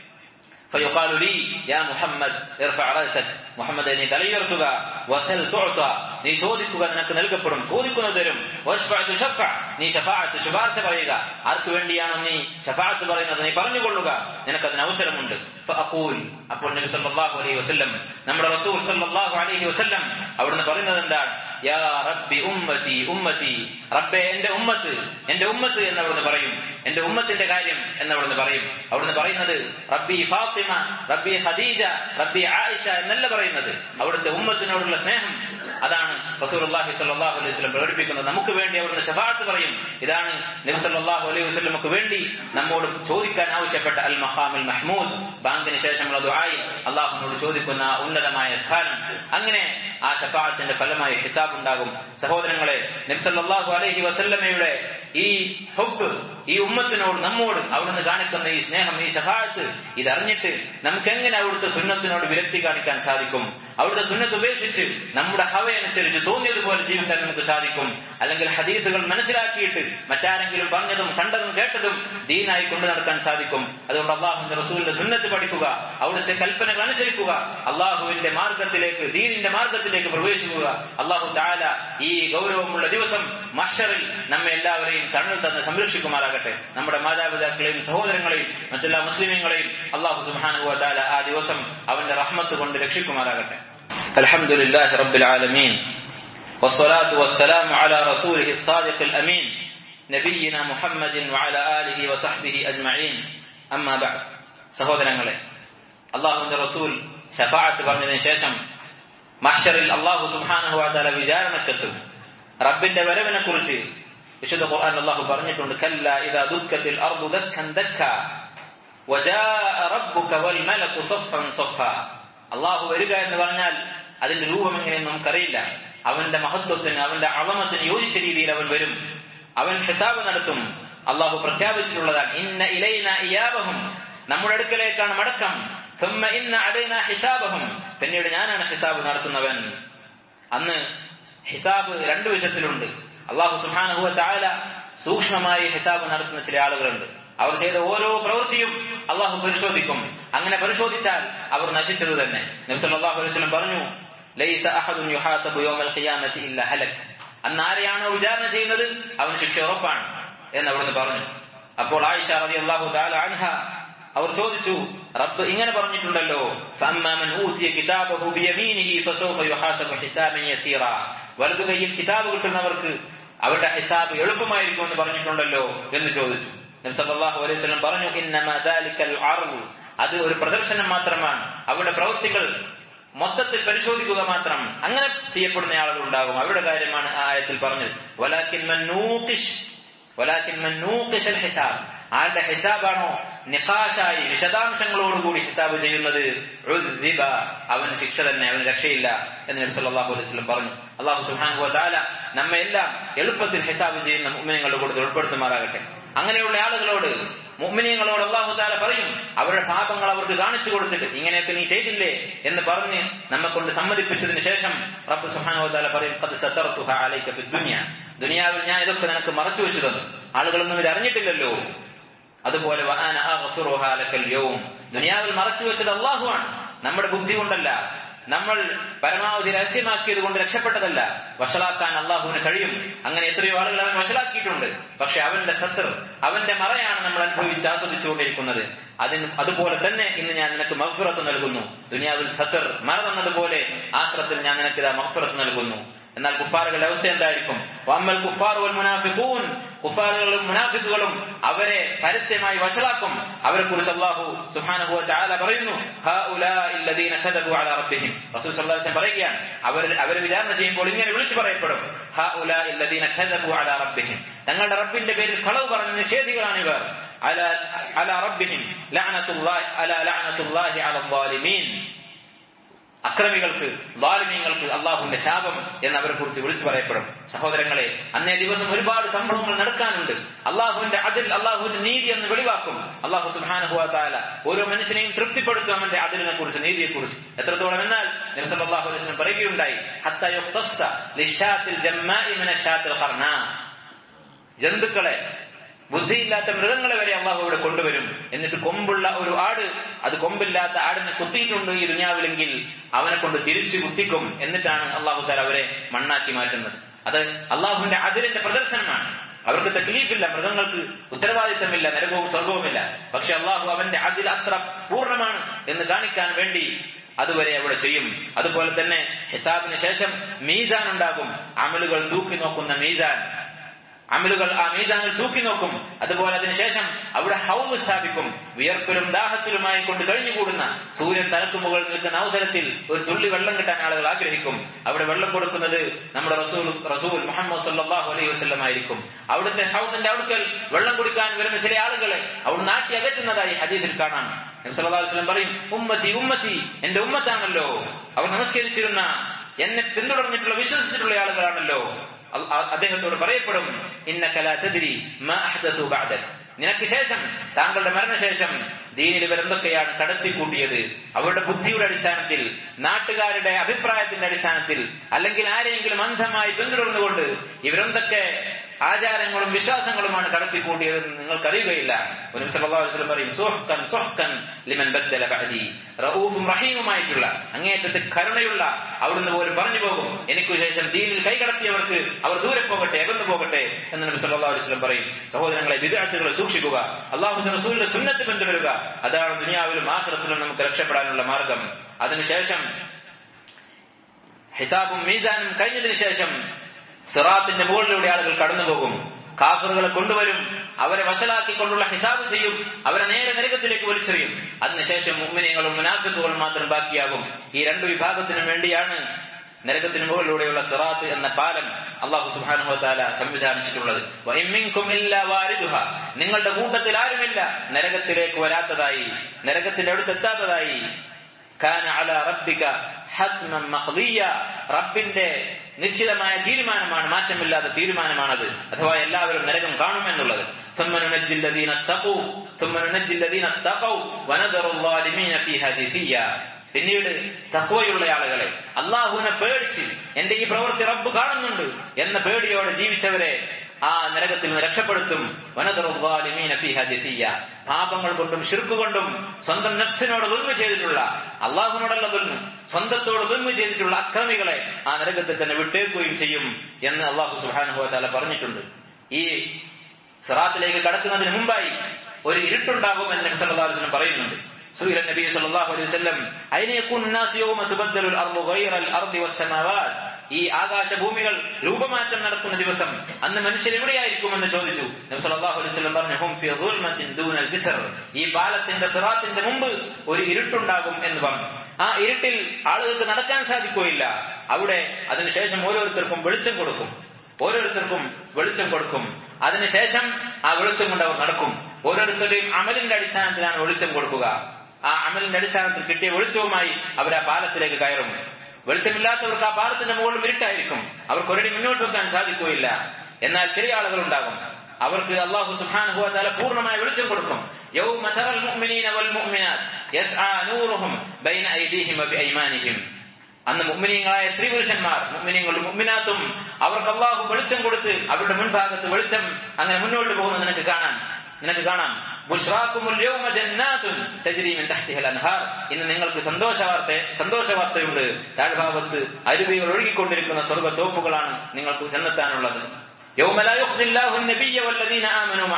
Speaker 1: فيقال لي يا محمد ارفع رأسك മുഹമ്മദ് നീ തലയുയർത്തുക വസൽ തുഅത നീ ചോദിക്കുക നിനക്ക് നൽകപ്പെടും ചോദിക്കുന്നത് തരും വഷ്ഫഅ തുശഫഅ നീ ശഫാഅത്ത് ശുപാർശ പറയുക ആർക്ക് വേണ്ടിയാണോ നീ ശഫാഅത്ത് പറയുന്നത് നീ പറഞ്ഞുകൊള്ളുക നിനക്കതിന് അവസരമുണ്ട് ഫഅഖൂൽ അപ്പോൾ നബി സല്ലല്ലാഹു അലൈഹി വസല്ലം നമ്മുടെ റസൂൽ സല്ലല്ലാഹു അലൈഹി വസല്ലം അവിടുന്ന് പറയുന്നത് എന്താണ് യാ റബ്ബി ഉമ്മതി ഉമ്മതി റബ്ബേ എന്റെ ഉമ്മത്ത് എന്റെ ഉമ്മത്ത് എന്ന് അവിടുന്ന് പറയും എന്റെ ഉമ്മത്തിന്റെ കാര്യം എന്ന് അവിടുന്ന് പറയും അവിടുന്ന് പറയുന്നത് റബ്ബി ഫാത്തിമ റബ്ബി ഖദീജ റബ്ബി ആയിഷ എന്നല്ല പറയുന്നത് അവിടുത്തെ ഉമ്മത്തിനോടുള്ള സ്നേഹം അതാണ് റസൂലുള്ളാഹി സ്വല്ലല്ലാഹു അലൈഹി വസല്ലം പ്രകടിപ്പിക്കുന്നത് നമുക്ക് വേണ്ടി അവിടുന്ന് ശഫാഅത്ത് പറയും ഇതാണ് നബി സല്ലല്ലാഹു അലൈഹി വസല്ലമക്ക് വേണ്ടി നമ്മോട് ചോദിക്കാൻ ആവശ്യപ്പെട്ട അൽ മഖാമുൽ മഹ്മൂദ് ബാങ്കിന് ശേഷമുള്ള ദുആയിൽ അള്ളാഹുവിനോട് ചോദിക്കുന്ന ഉന്നതമായ സ്ഥാനം അങ്ങനെ ആ ഷഫാഅത്തിന്റെ ഫലമായി ഹിസാബ് ഉണ്ടാകും സഹോദരങ്ങളെ നബി സല്ലല്ലാഹു അലൈഹി വസല്ലമയുടെ ഈ ഹുബ് ഈ ഉമ്മത്തിനോട് നമ്മോട് അവിടുന്ന് കാണിക്കുന്ന ഈ സ്നേഹം ഈ ഷഫാഅത്ത് ഇതറിഞ്ഞിട്ട് നമുക്ക് എങ്ങനെ അവിടുത്തെ സുന്നത്തിനോട് വിരക്തി കാണിക്കാൻ സാധിക്കും അവിടുത്തെ സുന്നത്ത് ഉപേക്ഷിച്ച് നമ്മുടെ ഹവയനുസരിച്ച് തോന്നിയതുപോലെ ജീവിക്കാൻ നമുക്ക് സാധിക്കും അല്ലെങ്കിൽ ഹദീസുകൾ മനസ്സിലാക്കിയിട്ട് മറ്റാരെങ്കിലും പറഞ്ഞതും കണ്ടതും കേട്ടതും ദീനായി കൊണ്ടു നടക്കാൻ സാധിക്കും അതുകൊണ്ട് അള്ളാഹുവിന്റെ റസൂലിന്റെ സുന്നത്ത് പഠിക്കുക അവിടുത്തെ കൽപ്പനകൾ അനുസരിക്കുക അള്ളാഹുവിന്റെ മാർഗത്തിലേക്ക് ദീനിന്റെ മാർഗത്തിലേക്ക് പ്രവേശിക്കുക അള്ളാഹു താല ഈ ഗൗരവമുള്ള ദിവസം മഷറിൽ നമ്മെ എല്ലാവരെയും കണ്ണിൽ തന്നെ സംരക്ഷിക്കുമാറാകട്ടെ നമ്മുടെ മാതാപിതാക്കളെയും സഹോദരങ്ങളെയും മറ്റെല്ലാ മുസ്ലിമീങ്ങളെയും അള്ളാഹു സുബാനുവ താല ആ ദിവസം അവന്റെ റഹ്മത്ത് കൊണ്ട് രക്ഷിക്കുമാറാകട്ടെ അലഹമുല്ലാഹി റബ്ബിൽ ആലമീൻ والصلاة والسلام على رسوله الصادق الأمين نبينا محمد وعلى آله وصحبه أجمعين أما بعد സഹോദരങ്ങളെ അള്ളാഹുവിന്റെ റസൂൽ ഷഫാഅത്ത് പറഞ്ഞതിന് ശേഷം മഹ്ഷറിൽ അള്ളാഹു സുബ്ഹാനഹു വതആല വിചാരണക്കെത്തും റബ്ബിന്റെ വരവിനെ കുറിച്ച് വിശുദ്ധ ഖുർആൻ അള്ളാഹു പറഞ്ഞിട്ടുണ്ട് കല്ല ഇദാ ദുക്കത്തിൽ അർദു ദക്കൻ ദക്ക വജാഅ റബ്ബുക വൽ മലകു സഫൻ സഫ അള്ളാഹു വരിക എന്ന് പറഞ്ഞാൽ അതിന്റെ രൂപം എങ്ങനെയെന്ന് നമുക്കറിയില്ല അവന്റെ മഹത്വത്തിന് അവന്റെ അളമത്തിന് യോജിച്ച രീതിയിൽ അവൻ വരും അവൻ ഹിസാബ് നടത്തും അള്ളാഹു പ്രഖ്യാപിച്ചിട്ടുള്ളതാണ് ഇന്ന ഇലൈന ഇയാബഹും നമ്മുടെ അടുക്കലേക്കാണ് മടക്കം ثم ഇന്ന അലൈന ഹിസാബഹും പിന്നീട് ഞാനാണ് ഹിസാബ് നടത്തുന്നവൻ അന്ന് ഹിസാബ് രണ്ടു വിധത്തിലുണ്ട് അള്ളാഹു സുബ്ഹാനഹു വതആല സൂക്ഷ്മമായി ഹിസാബ് നടത്തുന്ന ചില ആളുകളുണ്ട് അവർ ചെയ്ത ഓരോ പ്രവൃത്തിയും അള്ളാഹു പരിശോധിക്കും അങ്ങനെ പരിശോധിച്ചാൽ അവർ നശിച്ചത് തന്നെ നബി സല്ലല്ലാഹു അലൈഹി വസല്ലം പറഞ്ഞു ലൈസ അഹദുൻ യുഹാസബു യൗമൽ ഖിയാമത്തി ഇല്ല ഹലക് അന്ന് ആരെയാണോ വിചാരണ ചെയ്യുന്നത് അവൻ ശിക്ഷ ഉറപ്പാണ് എന്ന് അവിടുന്ന് പറഞ്ഞു അപ്പോൾ ആയിഷ റളിയല്ലാഹു തആല അൻഹ അവർ ചോദിച്ചു റബ്ബ് ഇങ്ങനെ പറഞ്ഞിട്ടുണ്ടല്ലോ ഫഅമ്മാമൻ ഊതിയ കിതാബഹു ബിയമീനിഹി ഫസൗഫ യുഹാസബു ഹിസാബൻ യസീറ വലതു കൈയിൽ കിതാബ് കിട്ടുന്നവർക്ക് അവരുടെ ഹിസാബ് എളുപ്പമായിരിക്കും എന്ന് പറഞ്ഞിട്ടുണ്ടല്ലോ എന്ന് ചോദിച്ചു നബി സല്ലല്ലാഹു അലൈഹി വസല്ലം പറഞ്ഞു ഇന്നമാ ദാലിക്കൽ അർദ് അത് ഒരു പ്രദർശനം മാത്രമാണ് അവരുടെ പ്രവൃത്തികൾ മൊത്തത്തിൽ പരിശോധിക്കുക മാത്രം അങ്ങനെ ചെയ്യപ്പെടുന്ന ആളുകൾ ഉണ്ടാകും അവരുടെ കാര്യമാണ് ആ ആയത്തിൽ പറഞ്ഞത് വലാക്കിൻ മൻ നൂഖിഷ് വലാക്കിൻ മൻ നൂഖിഷൽ ഹിസാബ് ആരുടെ ഹിസാബാണോ നിഖാശായി വിശദാംശങ്ങളോടുകൂടി ഹിസാബ് ചെയ്യുന്നത് ഉദ്ദിബ അവന് ശിക്ഷ തന്നെ അവന് രക്ഷയില്ല എന്ന് നബി സല്ലല്ലാഹു അലൈഹി വസല്ലം പറഞ്ഞു അള്ളാഹു സുബ്ഹാനഹു വ തആല നമ്മെ എല്ലാം എളുപ്പത്തിൽ ഹിസാബ് ചെയ്യുന്ന മുഅ്മിനീങ്ങളുടെ കൂട്ടത്തിൽ ഉൾപ്പെടുത്തുമാറാകട്ടെ അങ്ങനെയുള്ള ആളുകളോട് മുഅ്മിനീങ്ങളോട് അള്ളാഹു താല പറയും അവരുടെ പാപങ്ങൾ അവർക്ക് കാണിച്ചു കൊടുത്തിട്ട് ഇങ്ങനെയൊക്കെ നീ ചെയ്തില്ലേ എന്ന് പറഞ്ഞ് നമ്മെ കൊണ്ട് സമ്മതിപ്പിച്ചതിന് ശേഷം റബ്ബ് സുബ്ഹാനഹു വ തആല പറയും ഖദ് സതർതുഹ അലൈക ഫി ദുനിയ ദുനിയാവിൽ ഞാൻ ഇതൊക്കെ നിനക്ക് മറച്ചു വെച്ചു തന്നു ആളുകളൊന്നും ഇത് അറിഞ്ഞിട്ടില്ലല്ലോ അതുപോലെ വഅന അഗ്ഫിറുഹ ലക്കൽ യൗം ദുനിയാവിൽ മറച്ചു വെച്ചത് അള്ളാഹുവാണ് നമ്മുടെ ബുദ്ധി കൊണ്ടല്ല നമ്മൾ പരമാവധി രഹസ്യമാക്കിയത് കൊണ്ട് രക്ഷപ്പെട്ടതല്ല വഷളാക്കാൻ അള്ളാഹുവിന് കഴിയും അങ്ങനെ എത്രയോ ആളുകൾ അവൻ വഷളാക്കിയിട്ടുണ്ട് പക്ഷെ അവന്റെ സത്തർ അവന്റെ മറയാണ് നമ്മൾ അനുഭവിച്ച് ആസ്വദിച്ചുകൊണ്ടിരിക്കുന്നത് അതിന് അതുപോലെ തന്നെ ഇന്ന് ഞാൻ നിനക്ക് മഹ്ഫിറത്ത് നൽകുന്നു ദുനിയാവിൽ സത്തർ മറ തന്നതുപോലെ ആക്രത്തിൽ ഞാൻ നിനക്ക് ഇതാ മഹ്ഫിറത്ത് നൽകുന്നു എന്നാൽ കുഫാറുകളുടെ അവസ്ഥ എന്തായിരിക്കും വമ്മൽ കുഫാറു വൽ മുനാഫിഖൂൻ കുഫാറുകളും മുനാഫിക്കുകളും അവരെ പരസ്യമായി വഷളാക്കും അവരെ കുറിച്ച് അള്ളാഹു സുബ്ഹാനഹു വ തആല പറയുന്നു ഹൗലാഇ الذين كذبوا على ربهم റസൂൽ സല്ലല്ലാഹു അലൈഹി വസല്ലം പറയുകയാണ് അവർ അവരെ വിചാരണ ചെയ്യുമ്പോൾ ഇങ്ങനെ വിളിച്ചു പറയപ്പെടും ഹൗലാഇ الذين كذبوا على ربهم തങ്ങളുടെ റബ്ബിന്റെ പേരിൽ കളവ് പറഞ്ഞ നിഷേധികളാണ് ഇവർ على على ربهم لعنة الله على لعنة الله على الظالمين അക്രമികൾക്ക് ലാലിമീങ്ങൾക്ക് അള്ളാഹുവിന്റെ ശാപം എന്ന് അവരെ കുറിച്ച് വിളിച്ചു പറയപ്പെടും സഹോദരങ്ങളെ അന്നേ ദിവസം ഒരുപാട് സംഭവങ്ങൾ നടക്കാനുണ്ട് അള്ളാഹുവിന്റെ അതിൽ അള്ളാഹുവിന്റെ നീതി എന്ന് വെളിവാക്കും അള്ളാഹു സുബാനുഹുവാല ഓരോ മനുഷ്യനെയും തൃപ്തിപ്പെടുത്തും അവന്റെ അതിലിനെ കുറിച്ച് നീതിയെ കുറിച്ച് എത്രത്തോളം എന്നാൽ നിർസലാഹു അലൈഹി പറയുകയുണ്ടായി ജന്തുക്കളെ ബുദ്ധിയില്ലാത്ത മൃഗങ്ങളെ വരെ അള്ളാഹു ഇവിടെ കൊണ്ടുവരും എന്നിട്ട് കൊമ്പുള്ള ഒരു ആട് അത് കൊമ്പില്ലാത്ത ആടിനെ കുത്തിയിട്ടുണ്ട് ഈ ദുനിയാവിലെങ്കിൽ അവനെ കൊണ്ട് തിരിച്ചു കുത്തിക്കും എന്നിട്ടാണ് അള്ളാഹു താല അവരെ മണ്ണാക്കി മാറ്റുന്നത് അത് അള്ളാഹുവിന്റെ അതിരിന്റെ പ്രദർശനമാണ് അവർക്ക് തക്ലീഫില്ല മൃഗങ്ങൾക്ക് ഉത്തരവാദിത്തമില്ല നരകവും സ്വർഗവുമില്ല പക്ഷെ അള്ളാഹു അവന്റെ അതിൽ അത്ര പൂർണ്ണമാണ് എന്ന് കാണിക്കാൻ വേണ്ടി അതുവരെ അവിടെ ചെയ്യും അതുപോലെ തന്നെ ഹിസാബിന് ശേഷം മീസാൻ ഉണ്ടാകും അമലുകൾ തൂക്കി നോക്കുന്ന മീസാൻ അമലുകൾ ആ മീസാനിൽ തൂക്കി നോക്കും അതുപോലെ അതിനുശേഷം അവിടെ ഹൗസ് സ്ഥാപിക്കും വിയർപ്പിലും ദാഹത്തിലുമായി കൊണ്ട് കഴിഞ്ഞുകൂടുന്ന സൂര്യൻ തലക്ക് മുകളിൽ നിൽക്കുന്ന അവസരത്തിൽ ഒരു തുള്ളി വെള്ളം കിട്ടാൻ ആളുകൾ ആഗ്രഹിക്കും അവിടെ വെള്ളം കൊടുക്കുന്നത് നമ്മുടെ റസൂൽ റസൂൽ മുഹമ്മദ് സല്ലാഹു അലൈഹി വസ്ലം ആയിരിക്കും അവിടുത്തെ ഹൗസിന്റെ അടുക്കൽ വെള്ളം കുടിക്കാൻ വരുന്ന ചില ആളുകളെ അവിടെ നാട്ടി അകറ്റുന്നതായി ഹദീദിൽ കാണാം വസ്ലം പറയും ഉമ്മത്തി ഉമ്മത്തി എന്റെ ഉമ്മത്താണല്ലോ അവർ നമസ്കരിച്ചിരുന്ന എന്നെ പിന്തുടർന്നിട്ടുള്ള വിശ്വസിച്ചിട്ടുള്ള ആളുകളാണല്ലോ അദ്ദേഹത്തോട് പറയപ്പെടും ഇന്ന കലാചതിരി നിനക്ക് ശേഷം താങ്കളുടെ മരണശേഷം ദീനിൽ ഇവരെന്തൊക്കെയാണ് കടത്തിക്കൂട്ടിയത് അവരുടെ ബുദ്ധിയുടെ അടിസ്ഥാനത്തിൽ നാട്ടുകാരുടെ അഭിപ്രായത്തിന്റെ അടിസ്ഥാനത്തിൽ അല്ലെങ്കിൽ ആരെയെങ്കിലും അന്ധമായി പിന്തുടർന്നുകൊണ്ട് ഇവരെന്തൊക്കെ ആചാരങ്ങളും വിശ്വാസങ്ങളുമാണ് കടത്തിക്കൂട്ടിയതെന്ന് നിങ്ങൾക്കറിയുകയില്ല പറയും സുഹ്കൻ സുഹ്കൻ ലിമൻ ബദ്ദല ബഅദി റഊഫും റഹീമുമായിട്ടുള്ള അങ്ങേയറ്റത്തെ കരുണയുള്ള അവിടുന്ന് പോലും പറഞ്ഞു പോകും എനിക്ക് ശേഷം ദീനിൽ കൈകടത്തിയവർക്ക് അവർ ദൂരെ പോകട്ടെ അകന്നു പോകട്ടെ എന്ന് നബി സല്ലല്ലാഹു അലൈഹി വസല്ലം പറയും സഹോദരങ്ങളെ വിദ്യാർത്ഥികളെ സൂക്ഷിക്കുക അള്ളാഹു റസൂലിന്റെ സുന്നത്ത് പിന്തുടരുക അതാണ് ദുനിയാവിലും ആഖിറത്തിലും നമുക്ക് രക്ഷപ്പെടാനുള്ള മാർഗം അതിനുശേഷം ഹിസാബും മീസാനും കഴിഞ്ഞതിന് ശേഷം സിറാത്തിന്റെ മുകളിലൂടെ ആളുകൾ കടന്നുപോകും കാഫറുകളെ കൊണ്ടുവരും അവരെ വഷളാക്കിക്കൊണ്ടുള്ള ഹിസാബ് ചെയ്യും അവരെ നേരെ നരകത്തിലേക്ക് വലിച്ചെറിയും അതിനുശേഷം മുമ്മിനികളും മുനാഫിക്കുകളും മാത്രം ബാക്കിയാകും ഈ രണ്ടു വിഭാഗത്തിനും വേണ്ടിയാണ് നരകത്തിന് മുകളിലൂടെയുള്ള സിറാത്ത് എന്ന പാലം അള്ളാഹു സുബാനുഹത്താല സംവിധാനിച്ചിട്ടുള്ളത് നിങ്ങളുടെ കൂട്ടത്തിൽ ആരുമില്ല നരകത്തിലേക്ക് വരാത്തതായി നരകത്തിന്റെ അടുത്തെത്താത്തതായി റബ്ബിന്റെ നിശ്ചിതമായ തീരുമാനമാണ് മാറ്റമില്ലാത്ത തീരുമാനമാണത് അഥവാ എല്ലാവരും നരകം കാണുമെന്നുള്ളത് പിന്നീട് തക്വയുള്ള ആളുകളെ അള്ളാഹുവിനെ പേടിച്ച് എന്റെ ഈ പ്രവൃത്തി റബ്ബ് കാണുന്നുണ്ട് എന്ന പേടിയോടെ ജീവിച്ചവരെ ആ നരകത്തിൽ നിന്ന് രക്ഷപ്പെടുത്തും പാപങ്ങൾ കൊണ്ടും ഷിർക്ക് കൊണ്ടും സ്വന്തം നഫ്സിനോട് ദുൽമ ചെയ്തിട്ടുള്ള അള്ളാഹുവിനോടുള്ള ദുൽമ സ്വന്തത്തോട് ദുൽമ ചെയ്തിട്ടുള്ള അക്രമികളെ ആ നരകത്തിൽ തന്നെ വിട്ടേക്കുകയും ചെയ്യും എന്ന് അള്ളാഹു സുഹാനുഭവത്താല പറഞ്ഞിട്ടുണ്ട് ഈ സിറാത്തിലേക്ക് കടക്കുന്നതിന് മുമ്പായി ഒരു ഇരുട്ടുണ്ടാകും എന്ന് നബി സല്ലല്ലാഹു അലൈഹി വസല്ലം പറയുന്നുണ്ട് سئل النبي صلى الله عليه وسلم أين يكون الناس يوم تبدل الأرض غير الأرض والسماوات ഈ ആകാശഭൂമികൾ രൂപമാറ്റം നടക്കുന്ന ദിവസം അന്ന് മനുഷ്യർ എവിടെയായിരിക്കുമെന്ന് ചോദിച്ചു നബി സല്ലല്ലാഹു അലൈഹി വസല്ലം പറഞ്ഞു ഹും ഫി ദുൽമത്തിൻ ദൂനൽ ജിസർ ഈ പാലത്തിന്റെ സിറാത്തിന്റെ മുമ്പ് ഒരു ഇരുട്ടുണ്ടാകും എന്ന് പറഞ്ഞു ആ ഇരുട്ടിൽ ആളുകൾക്ക് നടക്കാൻ സാധിക്കുകയില്ല അവിടെ അതിനുശേഷം ഓരോരുത്തർക്കും വെളിച്ചം കൊടുക്കും ഓരോരുത്തർക്കും വെളിച്ചം കൊടുക്കും അതിനുശേഷം ആ വെളിച്ചം കൊണ്ട് അവർ നടക്കും ഓരോരുത്തരുടെയും അമലിന്റെ അടിസ്ഥാനത്തിലാണ് വെളിച്ചം കൊടുക്കുക ആ അമലിന്റെ അടിസ്ഥാനത്തിൽ കിട്ടിയ വെളിച്ചവുമായി അവർ ആ പാലത്തിലേക്ക് കയറും വെളിച്ചമില്ലാത്തവർക്ക് ആ പാലത്തിന്റെ മുകളിൽ ഇരുട്ടായിരിക്കും അവർക്ക് ഒരടി മുന്നോട്ട് വെക്കാൻ സാധിക്കുകയില്ല എന്നാൽ ചെറിയ ആളുകൾ ഉണ്ടാകും അവർക്ക് അള്ളാഹു സുബ്ഹാനഹു വതആല പൂർണ്ണമായ വെളിച്ചം കൊടുക്കും യൗമ തറൽ മുഅ്മിനീന വൽ മുഅ്മിനാത്ത് യസ്ആ നൂറുഹും ബൈന ഐദീഹിം വബിഐമാനിഹിം അന്ന് മുഅ്മിനീങ്ങളായ സ്ത്രീ പുരുഷന്മാർ മുഅ്മിനീങ്ങളും മുഅ്മിനാത്തും അവർക്ക് അള്ളാഹു വെളിച്ചം കൊടുത്ത് അവരുടെ മുൻഭാഗത്ത് വെളിച്ചം അങ്ങനെ മുന്നോട്ട് പോകുന്നത് നിനക്ക് കാണാൻ നിനക്ക് കാണാം ഇന്ന് നിങ്ങൾക്ക് സന്തോഷവാർത്ത സന്തോഷവാർത്തയുണ്ട് താഴ്ഭാഗത്ത് അരുവികൾ ഒഴുകിക്കൊണ്ടിരിക്കുന്ന സ്വർഗത്തോപ്പുകളാണ് നിങ്ങൾക്ക് ചെന്നെത്താനുള്ളത്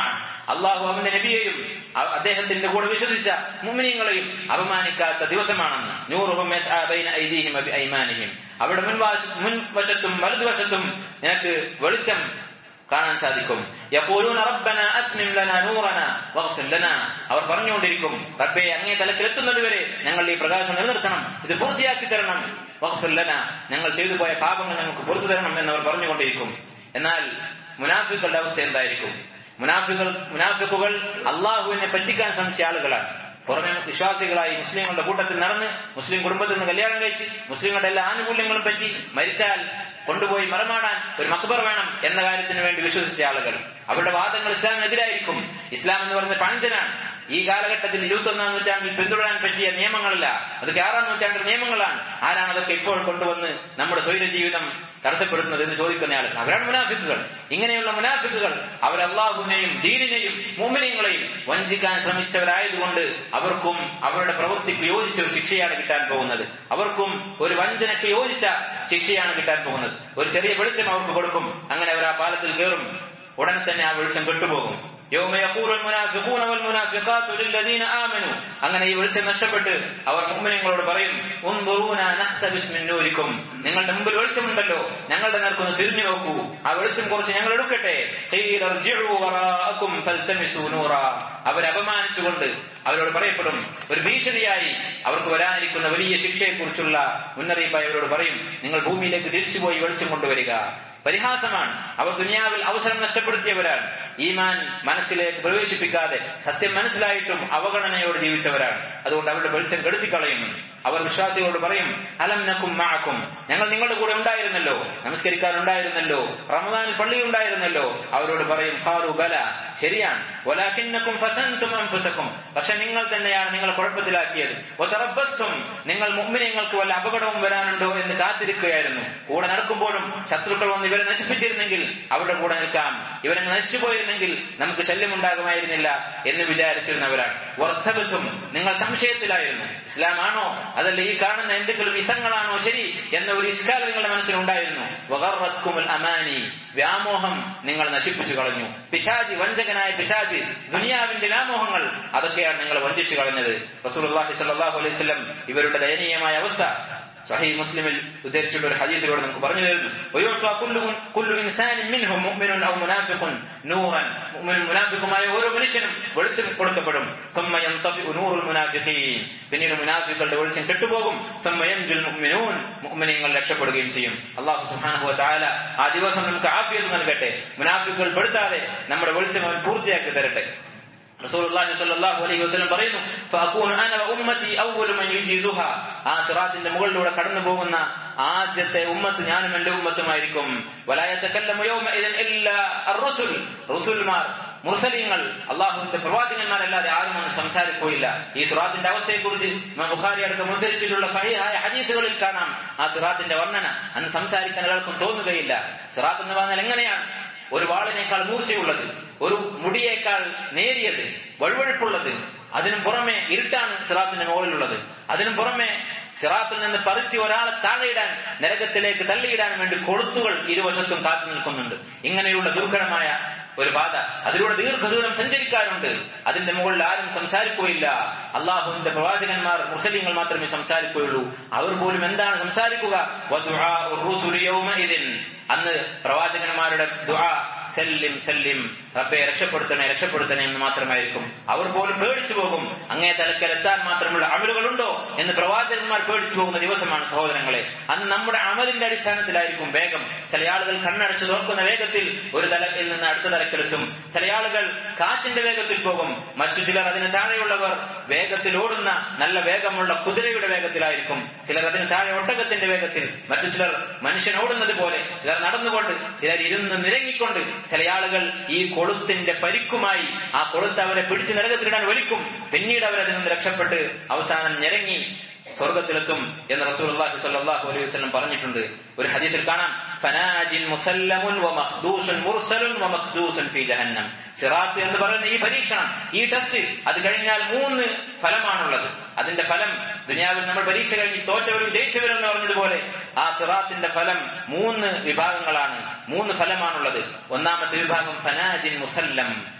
Speaker 1: അള്ളാഹു അവന്റെ നബിയെയും അ- അദ്ദേഹത്തിന്റെ കൂടെ വിശ്വസിച്ച മുമിനിങ്ങളെയും അപമാനിക്കാത്ത ദിവസമാണെന്ന് നൂറുഹും യസ്ആ ബൈന ഐദീഹിം വബി ഐമാനിഹിം അവിടെ മുൻവാശ മുൻവശത്തും വലതുവശത്തും നിനക്ക് വെളിച്ചം കാണാൻ സാധിക്കും യഖൂലൂന റബ്ബന അത്മിം ലനാ നൂറന വഗ്ഫിർ ലനാ അവർ പറഞ്ഞുകൊണ്ടിരിക്കും റബ്ബേ അങ്ങേ തലത്തിലെത്തുന്നത് വരെ ഞങ്ങൾ ഈ പ്രകാശം നിലനിർത്തണം ഇത് പൂർത്തിയാക്കി തരണം വഗ്ഫിർ ലനാ ഞങ്ങൾ ചെയ്തു പോയ പാപങ്ങൾ ഞങ്ങൾക്ക് പുറത്തു തരണം എന്നവർ പറഞ്ഞുകൊണ്ടിരിക്കും എന്നാൽ മുനാഫികളുടെ അവസ്ഥ എന്തായിരിക്കും മുനാഫികൾ മുനാഫിക്കുകൾ അള്ളാഹുവിനെ പറ്റിക്കാൻ ശ്രമിച്ച ആളുകളാണ് പുറമെ വിശ്വാസികളായി മുസ്ലിങ്ങളുടെ കൂട്ടത്തിൽ നടന്ന് മുസ്ലിം കുടുംബത്തിൽ നിന്ന് കല്യാണം കഴിച്ച് മുസ്ലിങ്ങളുടെ എല്ലാ ആനുകൂല്യങ്ങളും പറ്റി മരിച്ചാൽ കൊണ്ടുപോയി മറമാടാൻ ഒരു മക്ബർ വേണം എന്ന കാര്യത്തിന് വേണ്ടി വിശ്വസിച്ച ആളുകൾ അവരുടെ വാദങ്ങൾ ഇസ്ലാമിനെതിരായിരിക്കും ഇസ്ലാം എന്ന് പറയുന്ന പഴഞ്ചനാണ് ഈ കാലഘട്ടത്തിൽ ഇരുപത്തൊന്നാം നൂറ്റാണ്ടിൽ പിന്തുടരാൻ പറ്റിയ നിയമങ്ങളില്ല അതൊക്കെ ആറാം നൂറ്റാണ്ടിൽ നിയമങ്ങളാണ് ആരാണ് അതൊക്കെ ഇപ്പോൾ കൊണ്ടുവന്ന് നമ്മുടെ സ്വൈര ജീവിതം തടസ്സപ്പെടുത്തുന്നത് എന്ന് ചോദിക്കുന്ന ആളുകൾ അവരാണ് മുനാഫിക്കുകൾ ഇങ്ങനെയുള്ള മുനാഫിക്കുകൾ അവർ അള്ളാഹുവിനെയും ദീനിനെയും മോമിനിയങ്ങളെയും വഞ്ചിക്കാൻ ശ്രമിച്ചവരായതുകൊണ്ട് അവർക്കും അവരുടെ പ്രവൃത്തിക്ക് യോജിച്ച ഒരു ശിക്ഷയാണ് കിട്ടാൻ പോകുന്നത് അവർക്കും ഒരു വഞ്ചനയ്ക്ക് യോജിച്ച ശിക്ഷയാണ് കിട്ടാൻ പോകുന്നത് ഒരു ചെറിയ വെളിച്ചം അവർക്ക് കൊടുക്കും അങ്ങനെ അവർ ആ പാലത്തിൽ കയറും ഉടനെ തന്നെ ആ വെളിച്ചം കെട്ടുപോകും يوم يقول المنافقون والمنافقات للذين آمنوا അങ്ങനെ ഈ വെളിച്ചം നഷ്ടപ്പെട്ട് അവർ മുമ്പിനങ്ങളോട് പറയും ഉൻദുറൂന നഖ്തബിസ് മിൻ നൂരിക്കും നിങ്ങളുടെ മുമ്പിൽ വെളിച്ചമുണ്ടല്ലോ ഞങ്ങളുടെ നേർക്കൊന്ന് തിരിഞ്ഞു നോക്കൂ ആ വെളിച്ചം കുറച്ച് ഞങ്ങൾ എടുക്കട്ടെ ഖീല ഇർജിഉ വറാഅക്കും ഫൽതമിസു നൂറ അവരെ അപമാനിച്ചുകൊണ്ട് അവരോട് പറയപ്പെടും ഒരു ഭീഷണിയായി അവർക്ക് വരാനിരിക്കുന്ന വലിയ ശിക്ഷയെക്കുറിച്ചുള്ള മുന്നറിയിപ്പായി അവരോട് പറയും നിങ്ങൾ ഭൂമിയിലേക്ക് തിരിച്ചുപോയി വെളിച്ചം കൊണ്ടുവരിക പരിഹാസമാണ് അവർ ദുനിയാവിൽ അവസരം നഷ്ടപ്പെടുത്തിയവരാണ് ഈമാൻ മനസ്സിലേക്ക് പ്രവേശിപ്പിക്കാതെ സത്യം മനസ്സിലായിട്ടും അവഗണനയോട് ജീവിച്ചവരാണ് അതുകൊണ്ട് അവരുടെ വെളിച്ചം കെടുത്തിക്കളയുന്നു അവർ വിശ്വാസികളോട് പറയും അലം നക്കും മാക്കും ഞങ്ങൾ നിങ്ങളുടെ കൂടെ ഉണ്ടായിരുന്നല്ലോ നമസ്കരിക്കാറുണ്ടായിരുന്നല്ലോ റമദാനിൽ പള്ളിയിൽ ഉണ്ടായിരുന്നല്ലോ അവരോട് പറയും ഖാലു ബല ശരിയാണ് ഒലാക്കിന്നക്കും ഫസൻതും അൻഫുസക്കും പക്ഷെ നിങ്ങൾ തന്നെയാണ് നിങ്ങൾ കുഴപ്പത്തിലാക്കിയത് ഒതറബസ്തും നിങ്ങൾ മുമ്മിനങ്ങൾക്ക് വല്ല അപകടവും വരാനുണ്ടോ എന്ന് കാത്തിരിക്കുകയായിരുന്നു കൂടെ നടക്കുമ്പോഴും ശത്രുക്കൾ വന്ന് ഇവരെ നശിപ്പിച്ചിരുന്നെങ്കിൽ അവരുടെ കൂടെ നിൽക്കാം ഇവരെ നശിച്ചു പോയിരുന്നെങ്കിൽ നമുക്ക് ശല്യമുണ്ടാകുമായിരുന്നില്ല എന്ന് വിചാരിച്ചിരുന്നവരാണ് വർദ്ധബത്തും നിങ്ങൾ സംശയത്തിലായിരുന്നു ഇസ്ലാമാണോ അതല്ല ഈ കാണുന്ന എന്തെങ്കിലും ഇസങ്ങളാണോ ശരി എന്ന ഒരു ഇസ്കാൽ നിങ്ങളുടെ മനസ്സിലുണ്ടായിരുന്നു വഗർറത്കുമുൽ അമാനി വ്യാമോഹം നിങ്ങൾ നശിപ്പിച്ചു കളഞ്ഞു പിശാജി വഞ്ചകനായ പിശാജി ദുനിയാവിന്റെ വ്യാമോഹങ്ങൾ അതൊക്കെയാണ് നിങ്ങൾ വഞ്ചിച്ചു കളഞ്ഞത് റസൂലുള്ളാഹി സ്വല്ലല്ലാഹു അലൈഹി വസല്ലം ഇവരുടെ ദയനീയമായ അവസ്ഥ സഹീ മുസ്ലിമിൽ ഉദ്ധരിച്ചിട്ടുള്ള ഒരു ഹദീസിലൂടെ നമുക്ക് പറഞ്ഞു തരുന്നു ويعطى كل كل انسان منهم مؤمن او منافق نورا مؤمن മുനാഫിക്കുമായ ഓരോ മനുഷ്യനും വെളിച്ചം കൊടുക്കപ്പെടും ثم ينطفئ نور المنافقين പിന്നീട് മുനാഫിക്കുകളുടെ വെളിച്ചം കെട്ടുപോകും ثم ينجو المؤمنون മുഅ്മിനീങ്ങൾ രക്ഷപ്പെടുകയും ചെയ്യും അല്ലാഹു സുബ്ഹാനഹു വ തആല ആ ദിവസം നമുക്ക് ആഫിയത്ത് നൽകട്ടെ മുനാഫിക്കുകൾ പെടുത്താതെ നമ്മുടെ വെളിച്ചം അവൻ പൂർത്തിയാക്കി തരട്ടെ റസൂലുള്ളാഹി സ്വല്ലല്ലാഹു അലൈഹി വസല്ലം പറയുന്നു ഫഅകൂനു അന വ ഉമ്മത്തി അവ്വലു മൻ യുജീസുഹ ആ സിറാത്തിന്റെ മുകളിലൂടെ കടന്നു പോകുന്ന ആദ്യത്തെ ഉമ്മത്ത് ഞാനും എന്റെ ഉമ്മത്തുമായിരിക്കും വലാ യതകല്ലമു യൗമഇദൻ ഇല്ലാ അർറുസുൽ റസൂൽമാർ മുർസലീങ്ങൾ അള്ളാഹുവിന്റെ പ്രവാചകന്മാരല്ലാതെ ആരും അന്ന് സംസാരിക്കുകയില്ല ഈ സിറാത്തിന്റെ അവസ്ഥയെക്കുറിച്ച് ഇമാം ബുഖാരി അടക്കം ഉദ്ധരിച്ചിട്ടുള്ള സഹിഹായ ഹദീസുകളിൽ കാണാം ആ സിറാത്തിന്റെ വർണ്ണന അന്ന് സംസാരിക്കാൻ ഒരാൾക്കും തോന്നുകയില്ല സിറാത്ത് എന്ന് പറഞ്ഞാൽ എങ്ങനെയാണ് ഒരു വാളിനേക്കാൾ മൂർച്ചയുള്ളത് ഒരു മുടിയേക്കാൾ നേരിയത് വഴുവഴുപ്പുള്ളത് അതിനും പുറമെ ഇരുട്ടാണ് സിറാത്തിന്റെ മുകളിലുള്ളത് അതിനും പുറമെ സിറാത്തിൽ നിന്ന് പറിച്ച് ഒരാളെ താഴെയിടാൻ നരകത്തിലേക്ക് തള്ളിയിടാൻ വേണ്ടി കൊളുത്തുകൾ ഇരുവശത്തും കാത്തു നിൽക്കുന്നുണ്ട് ഇങ്ങനെയുള്ള ദുർഘടമായ ഒരു പാത അതിലൂടെ ദീർഘദൂരം സഞ്ചരിക്കാറുണ്ട് അതിന്റെ മുകളിൽ ആരും സംസാരിക്കുകയില്ല അള്ളാഹുവിന്റെ പ്രവാചകന്മാർ മുസ്ലിങ്ങൾ മാത്രമേ സംസാരിക്കുകയുള്ളൂ അവർ പോലും എന്താണ് സംസാരിക്കുക വദുആഉ الرُّسُلِ يَوْمَئِذٍ അന്ന് പ്രവാചകന്മാരുടെ ദുആ സല്ലിം സല്ലിം റബ്ബെ രക്ഷപ്പെടുത്തണേ രക്ഷപ്പെടുത്തണേ എന്ന് മാത്രമായിരിക്കും അവർ പോലും പേടിച്ചു പോകും അങ്ങേ തലക്കലെത്താൻ മാത്രമുള്ള അമലുകളുണ്ടോ എന്ന് പ്രവാചകന്മാർ പേടിച്ചു പോകുന്ന ദിവസമാണ് സഹോദരങ്ങളെ അന്ന് നമ്മുടെ അമലിന്റെ അടിസ്ഥാനത്തിലായിരിക്കും വേഗം ചില ആളുകൾ കണ്ണടച്ചു നോക്കുന്ന വേഗത്തിൽ ഒരു തലത്തിൽ നിന്ന് അടുത്ത തലക്കിലെത്തും ചില ആളുകൾ കാറ്റിന്റെ വേഗത്തിൽ പോകും മറ്റു ചിലർ അതിന് താഴെയുള്ളവർ വേഗത്തിൽ ഓടുന്ന നല്ല വേഗമുള്ള കുതിരയുടെ വേഗത്തിലായിരിക്കും ചിലർ അതിന് താഴെ ഒട്ടകത്തിന്റെ വേഗത്തിൽ മറ്റു ചിലർ മനുഷ്യൻ ഓടുന്നത് പോലെ ചിലർ നടന്നുകൊണ്ട് ചിലർ ഇരുന്ന് നിരങ്ങിക്കൊണ്ട് ചില ആളുകൾ ഈ കൊളുത്തിന്റെ പരിക്കുമായി ആ കൊളുത്ത് അവരെ പിടിച്ചു നരകത്തിലിടാൻ വലിക്കും പിന്നീട് അവരതിൽ നിന്ന് രക്ഷപ്പെട്ട് അവസാനം ഞെരങ്ങി സ്വർഗത്തിലെത്തും എന്ന് റസൂലുള്ളാഹി സ്വല്ലല്ലാഹു അലൈഹി വസല്ലം പറഞ്ഞിട്ടുണ്ട് ഒരു ഹദീസിൽ കാണാം ഫനാജിൻ മുസല്ലമുൻ വമഖ്ദൂസുൻ മുർസലുൻ വമഖ്ദൂസുൻ ഫീ ജഹന്നം സിറാത്ത് എന്ന് പറയുന്ന ഈ പരീക്ഷണം ഈ ടെസ്റ്റ് അത് കഴിഞ്ഞാൽ മൂന്ന് ഫലമാണുള്ളത് അതിന്റെ ഫലം ദുനിയാവിൽ നമ്മൾ പരീക്ഷ കഴിഞ്ഞ് തോറ്റവരും ജയിച്ചവരും എന്ന് പറഞ്ഞതുപോലെ ആ സിറാത്തിന്റെ ഫലം മൂന്ന് വിഭാഗങ്ങളാണ് മൂന്ന് ഫലമാണുള്ളത് ഒന്നാമത്തെ വിഭാഗം ഫനാജിൻ മുസല്ലം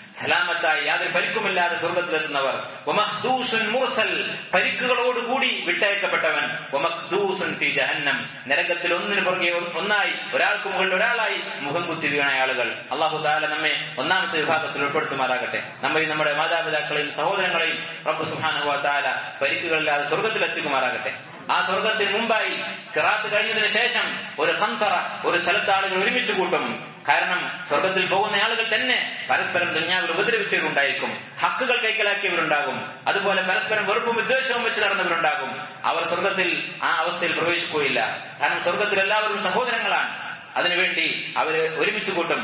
Speaker 1: സലാമത്തായി യാതൊരു പരിക്കുമില്ലാതെ സ്വർഗത്തിലെത്തുന്നവർ വമഖ്ദൂസുൻ മുർസൽ പരിക്കുകളോടുകൂടി വിട്ടയക്കപ്പെട്ടവൻ വമഖ്ദൂസുൻ ഫി ജഹന്നം നരകത്തിൽ ഒന്നിനു പുറകെ ഒന്നായി ഒരാൾക്ക് മുകളിൽ ഒരാളായി മുഖം കുത്തി വീണ ആളുകൾ അള്ളാഹു താല നമ്മെ ഒന്നാമത്തെ വിഭാഗത്തിൽ ഉൾപ്പെടുത്തുമാറാകട്ടെ നമ്മെ നമ്മുടെ മാതാപിതാക്കളെയും സഹോദരങ്ങളെയും റബ്ബ് സുഹാനുവ താല പരിക്കുകളില്ലാതെ സ്വർഗത്തിലെത്തിക്കുമാറാകട്ടെ ആ സ്വർഗത്തിന് മുമ്പായി സിറാത്ത് കഴിഞ്ഞതിന് ശേഷം ഒരു കന്തറ ഒരു സ്ഥലത്ത് ആളുകൾ ഒരുമിച്ച് കൂട്ടും കാരണം സ്വർഗത്തിൽ പോകുന്ന ആളുകൾ തന്നെ പരസ്പരം ദുഞ്ഞാവിൽ ഉപദ്രവിച്ചവരുണ്ടായിരിക്കും ഹക്കുകൾ കൈക്കലാക്കിയവരുണ്ടാകും അതുപോലെ പരസ്പരം വെറുപ്പും വിദ്വേഷവും വെച്ച് നടന്നവരുണ്ടാകും അവർ സ്വർഗത്തിൽ ആ അവസ്ഥയിൽ പ്രവേശിക്കുകയില്ല കാരണം സ്വർഗത്തിൽ എല്ലാവരും സഹോദരങ്ങളാണ് അതിനുവേണ്ടി അവര് ഒരുമിച്ച് കൂട്ടും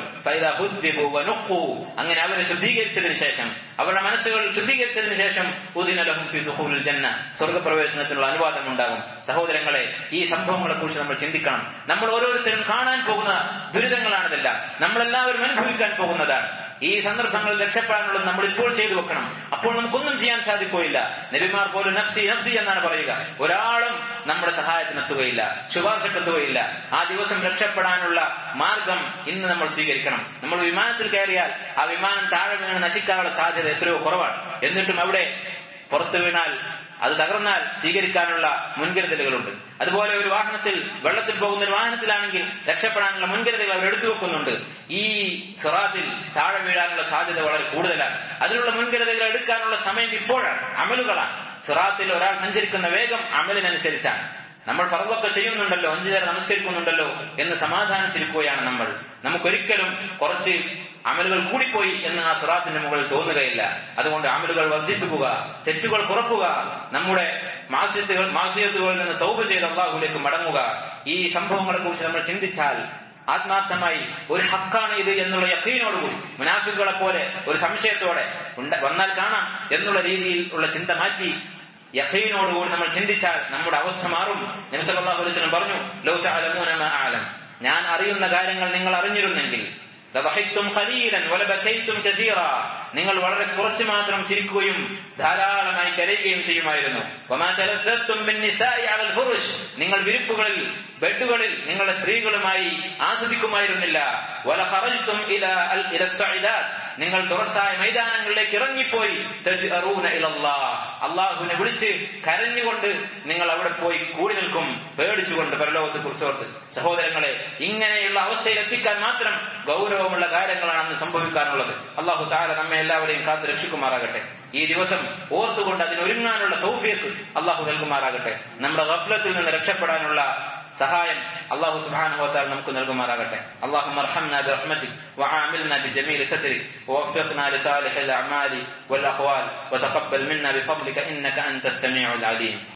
Speaker 1: അങ്ങനെ അവരെ ശുദ്ധീകരിച്ചതിന് ശേഷം അവരുടെ മനസ്സുകൾ ശുദ്ധീകരിച്ചതിന് ശേഷം ഉദിനലഹുൽ ജന്ന സ്വർഗപ്രവേശനത്തിനുള്ള അനുവാദം ഉണ്ടാകും സഹോദരങ്ങളെ ഈ സംഭവങ്ങളെ കുറിച്ച് നമ്മൾ ചിന്തിക്കണം നമ്മൾ ഓരോരുത്തരും കാണാൻ പോകുന്ന ദുരിതങ്ങളാണിതെല്ലാം നമ്മളെല്ലാവരും അനുഭവിക്കാൻ പോകുന്നതാണ് ഈ സന്ദർഭങ്ങളിൽ രക്ഷപ്പെടാനുള്ളത് നമ്മൾ ഇപ്പോൾ ചെയ്തു വെക്കണം അപ്പോൾ നമുക്കൊന്നും ചെയ്യാൻ സാധിക്കുകയില്ല നബിമാർ പോലും നഫ്സി നഫ്സി എന്നാണ് പറയുക ഒരാളും നമ്മുടെ സഹായത്തിനെത്തുകയില്ല ശുപാർശക്കെത്തുകയില്ല ആ ദിവസം രക്ഷപ്പെടാനുള്ള മാർഗം ഇന്ന് നമ്മൾ സ്വീകരിക്കണം നമ്മൾ വിമാനത്തിൽ കയറിയാൽ ആ വിമാനം താഴെ വീണ് നശിക്കാനുള്ള സാധ്യത എത്രയോ കുറവാണ് എന്നിട്ടും അവിടെ പുറത്തു വീണാൽ അത് തകർന്നാൽ സ്വീകരിക്കാനുള്ള മുൻകരുതലുകളുണ്ട് അതുപോലെ ഒരു വാഹനത്തിൽ വെള്ളത്തിൽ പോകുന്ന ഒരു വാഹനത്തിലാണെങ്കിൽ രക്ഷപ്പെടാനുള്ള മുൻകരുതലുകൾ അവർ എടുത്തു വെക്കുന്നുണ്ട് ഈ സിറാത്തിൽ താഴെ വീഴാനുള്ള സാധ്യത വളരെ കൂടുതലാണ് അതിനുള്ള മുൻകരുതലുകൾ എടുക്കാനുള്ള സമയം ഇപ്പോഴാണ് അമലുകളാണ് സിറാത്തിൽ ഒരാൾ സഞ്ചരിക്കുന്ന വേഗം അമലിനനുസരിച്ചാണ് നമ്മൾ പറവൊക്കെ ചെയ്യുന്നുണ്ടല്ലോ അഞ്ചു നേരം നമസ്കരിക്കുന്നുണ്ടല്ലോ എന്ന് സമാധാനിച്ചിരിക്കുകയാണ് നമ്മൾ നമുക്കൊരിക്കലും കുറച്ച് അമലുകൾ കൂടിപ്പോയി എന്ന് ആ സിറാത്തിന്റെ മുകളിൽ തോന്നുകയില്ല അതുകൊണ്ട് അമലുകൾ വർദ്ധിപ്പിക്കുക തെറ്റുകൾ കുറക്കുക നമ്മുടെ മാസ്യത്തുകൾ മാസിയത്തുകളിൽ നിന്ന് തൗബ ചെയ്ത് അള്ളാഹുലേക്ക് മടങ്ങുക ഈ സംഭവങ്ങളെ കുറിച്ച് നമ്മൾ ചിന്തിച്ചാൽ ആത്മാർത്ഥമായി ഒരു ഹക്കാണ് ഇത് എന്നുള്ള യക്കീനോടുകൂടി മുനാഫിക്കുകളെ പോലെ ഒരു സംശയത്തോടെ വന്നാൽ കാണാം എന്നുള്ള രീതിയിൽ ഉള്ള ചിന്ത മാറ്റി യഖീനോടുകൂടി നമ്മൾ ചിന്തിച്ചാൽ നമ്മുടെ അവസ്ഥ മാറും നബിസല്ലാഹു അലൈഹി പറഞ്ഞു ലോ തഅലമൂന മാ അഅലം ഞാൻ അറിയുന്ന കാര്യങ്ങൾ നിങ്ങൾ അറിഞ്ഞിരുന്നെങ്കിൽ നിങ്ങൾ വളരെ കുറച്ച് മാത്രം ചിരിക്കുകയും ധാരാളമായി കരയുകയും ചെയ്യുമായിരുന്നു നിങ്ങൾ വിരിപ്പുകളിൽ ബെഡുകളിൽ നിങ്ങളുടെ സ്ത്രീകളുമായി ആസ്വദിക്കുമായിരുന്നില്ല നിങ്ങൾ തുറസായ മൈതാനങ്ങളിലേക്ക് ഇറങ്ങിപ്പോയി അള്ളാഹുവിനെ വിളിച്ച് കരഞ്ഞുകൊണ്ട് നിങ്ങൾ അവിടെ പോയി കൂടി നിൽക്കും പേടിച്ചുകൊണ്ട് പരലോകത്തെ കുറിച്ചോർത്ത് സഹോദരങ്ങളെ ഇങ്ങനെയുള്ള അവസ്ഥയിൽ എത്തിക്കാൻ മാത്രം ഗൗരവമുള്ള കാര്യങ്ങളാണ് അന്ന് സംഭവിക്കാനുള്ളത് അള്ളാഹു താര നമ്മെ എല്ലാവരെയും കാത്തു രക്ഷിക്കുമാറാകട്ടെ ഈ ദിവസം ഓർത്തുകൊണ്ട് അതിനൊരുങ്ങാനുള്ള തൗഫീഖ് അള്ളാഹു നൽകുമാറാകട്ടെ നമ്മുടെ ഗഫ്ലത്തിൽ നിന്ന് രക്ഷപ്പെടാനുള്ള സഹായം അള്ളാഹു സുബ്ഹാനഹു വതആല നമുക്ക് നൽകുമാറാകട്ടെ اللهم ارحمنا برحمتك وعاملنا بجميل سترك ووفقنا لصالح الاعمال والاقوال وتقبل منا بفضلك انك انت السميع العليم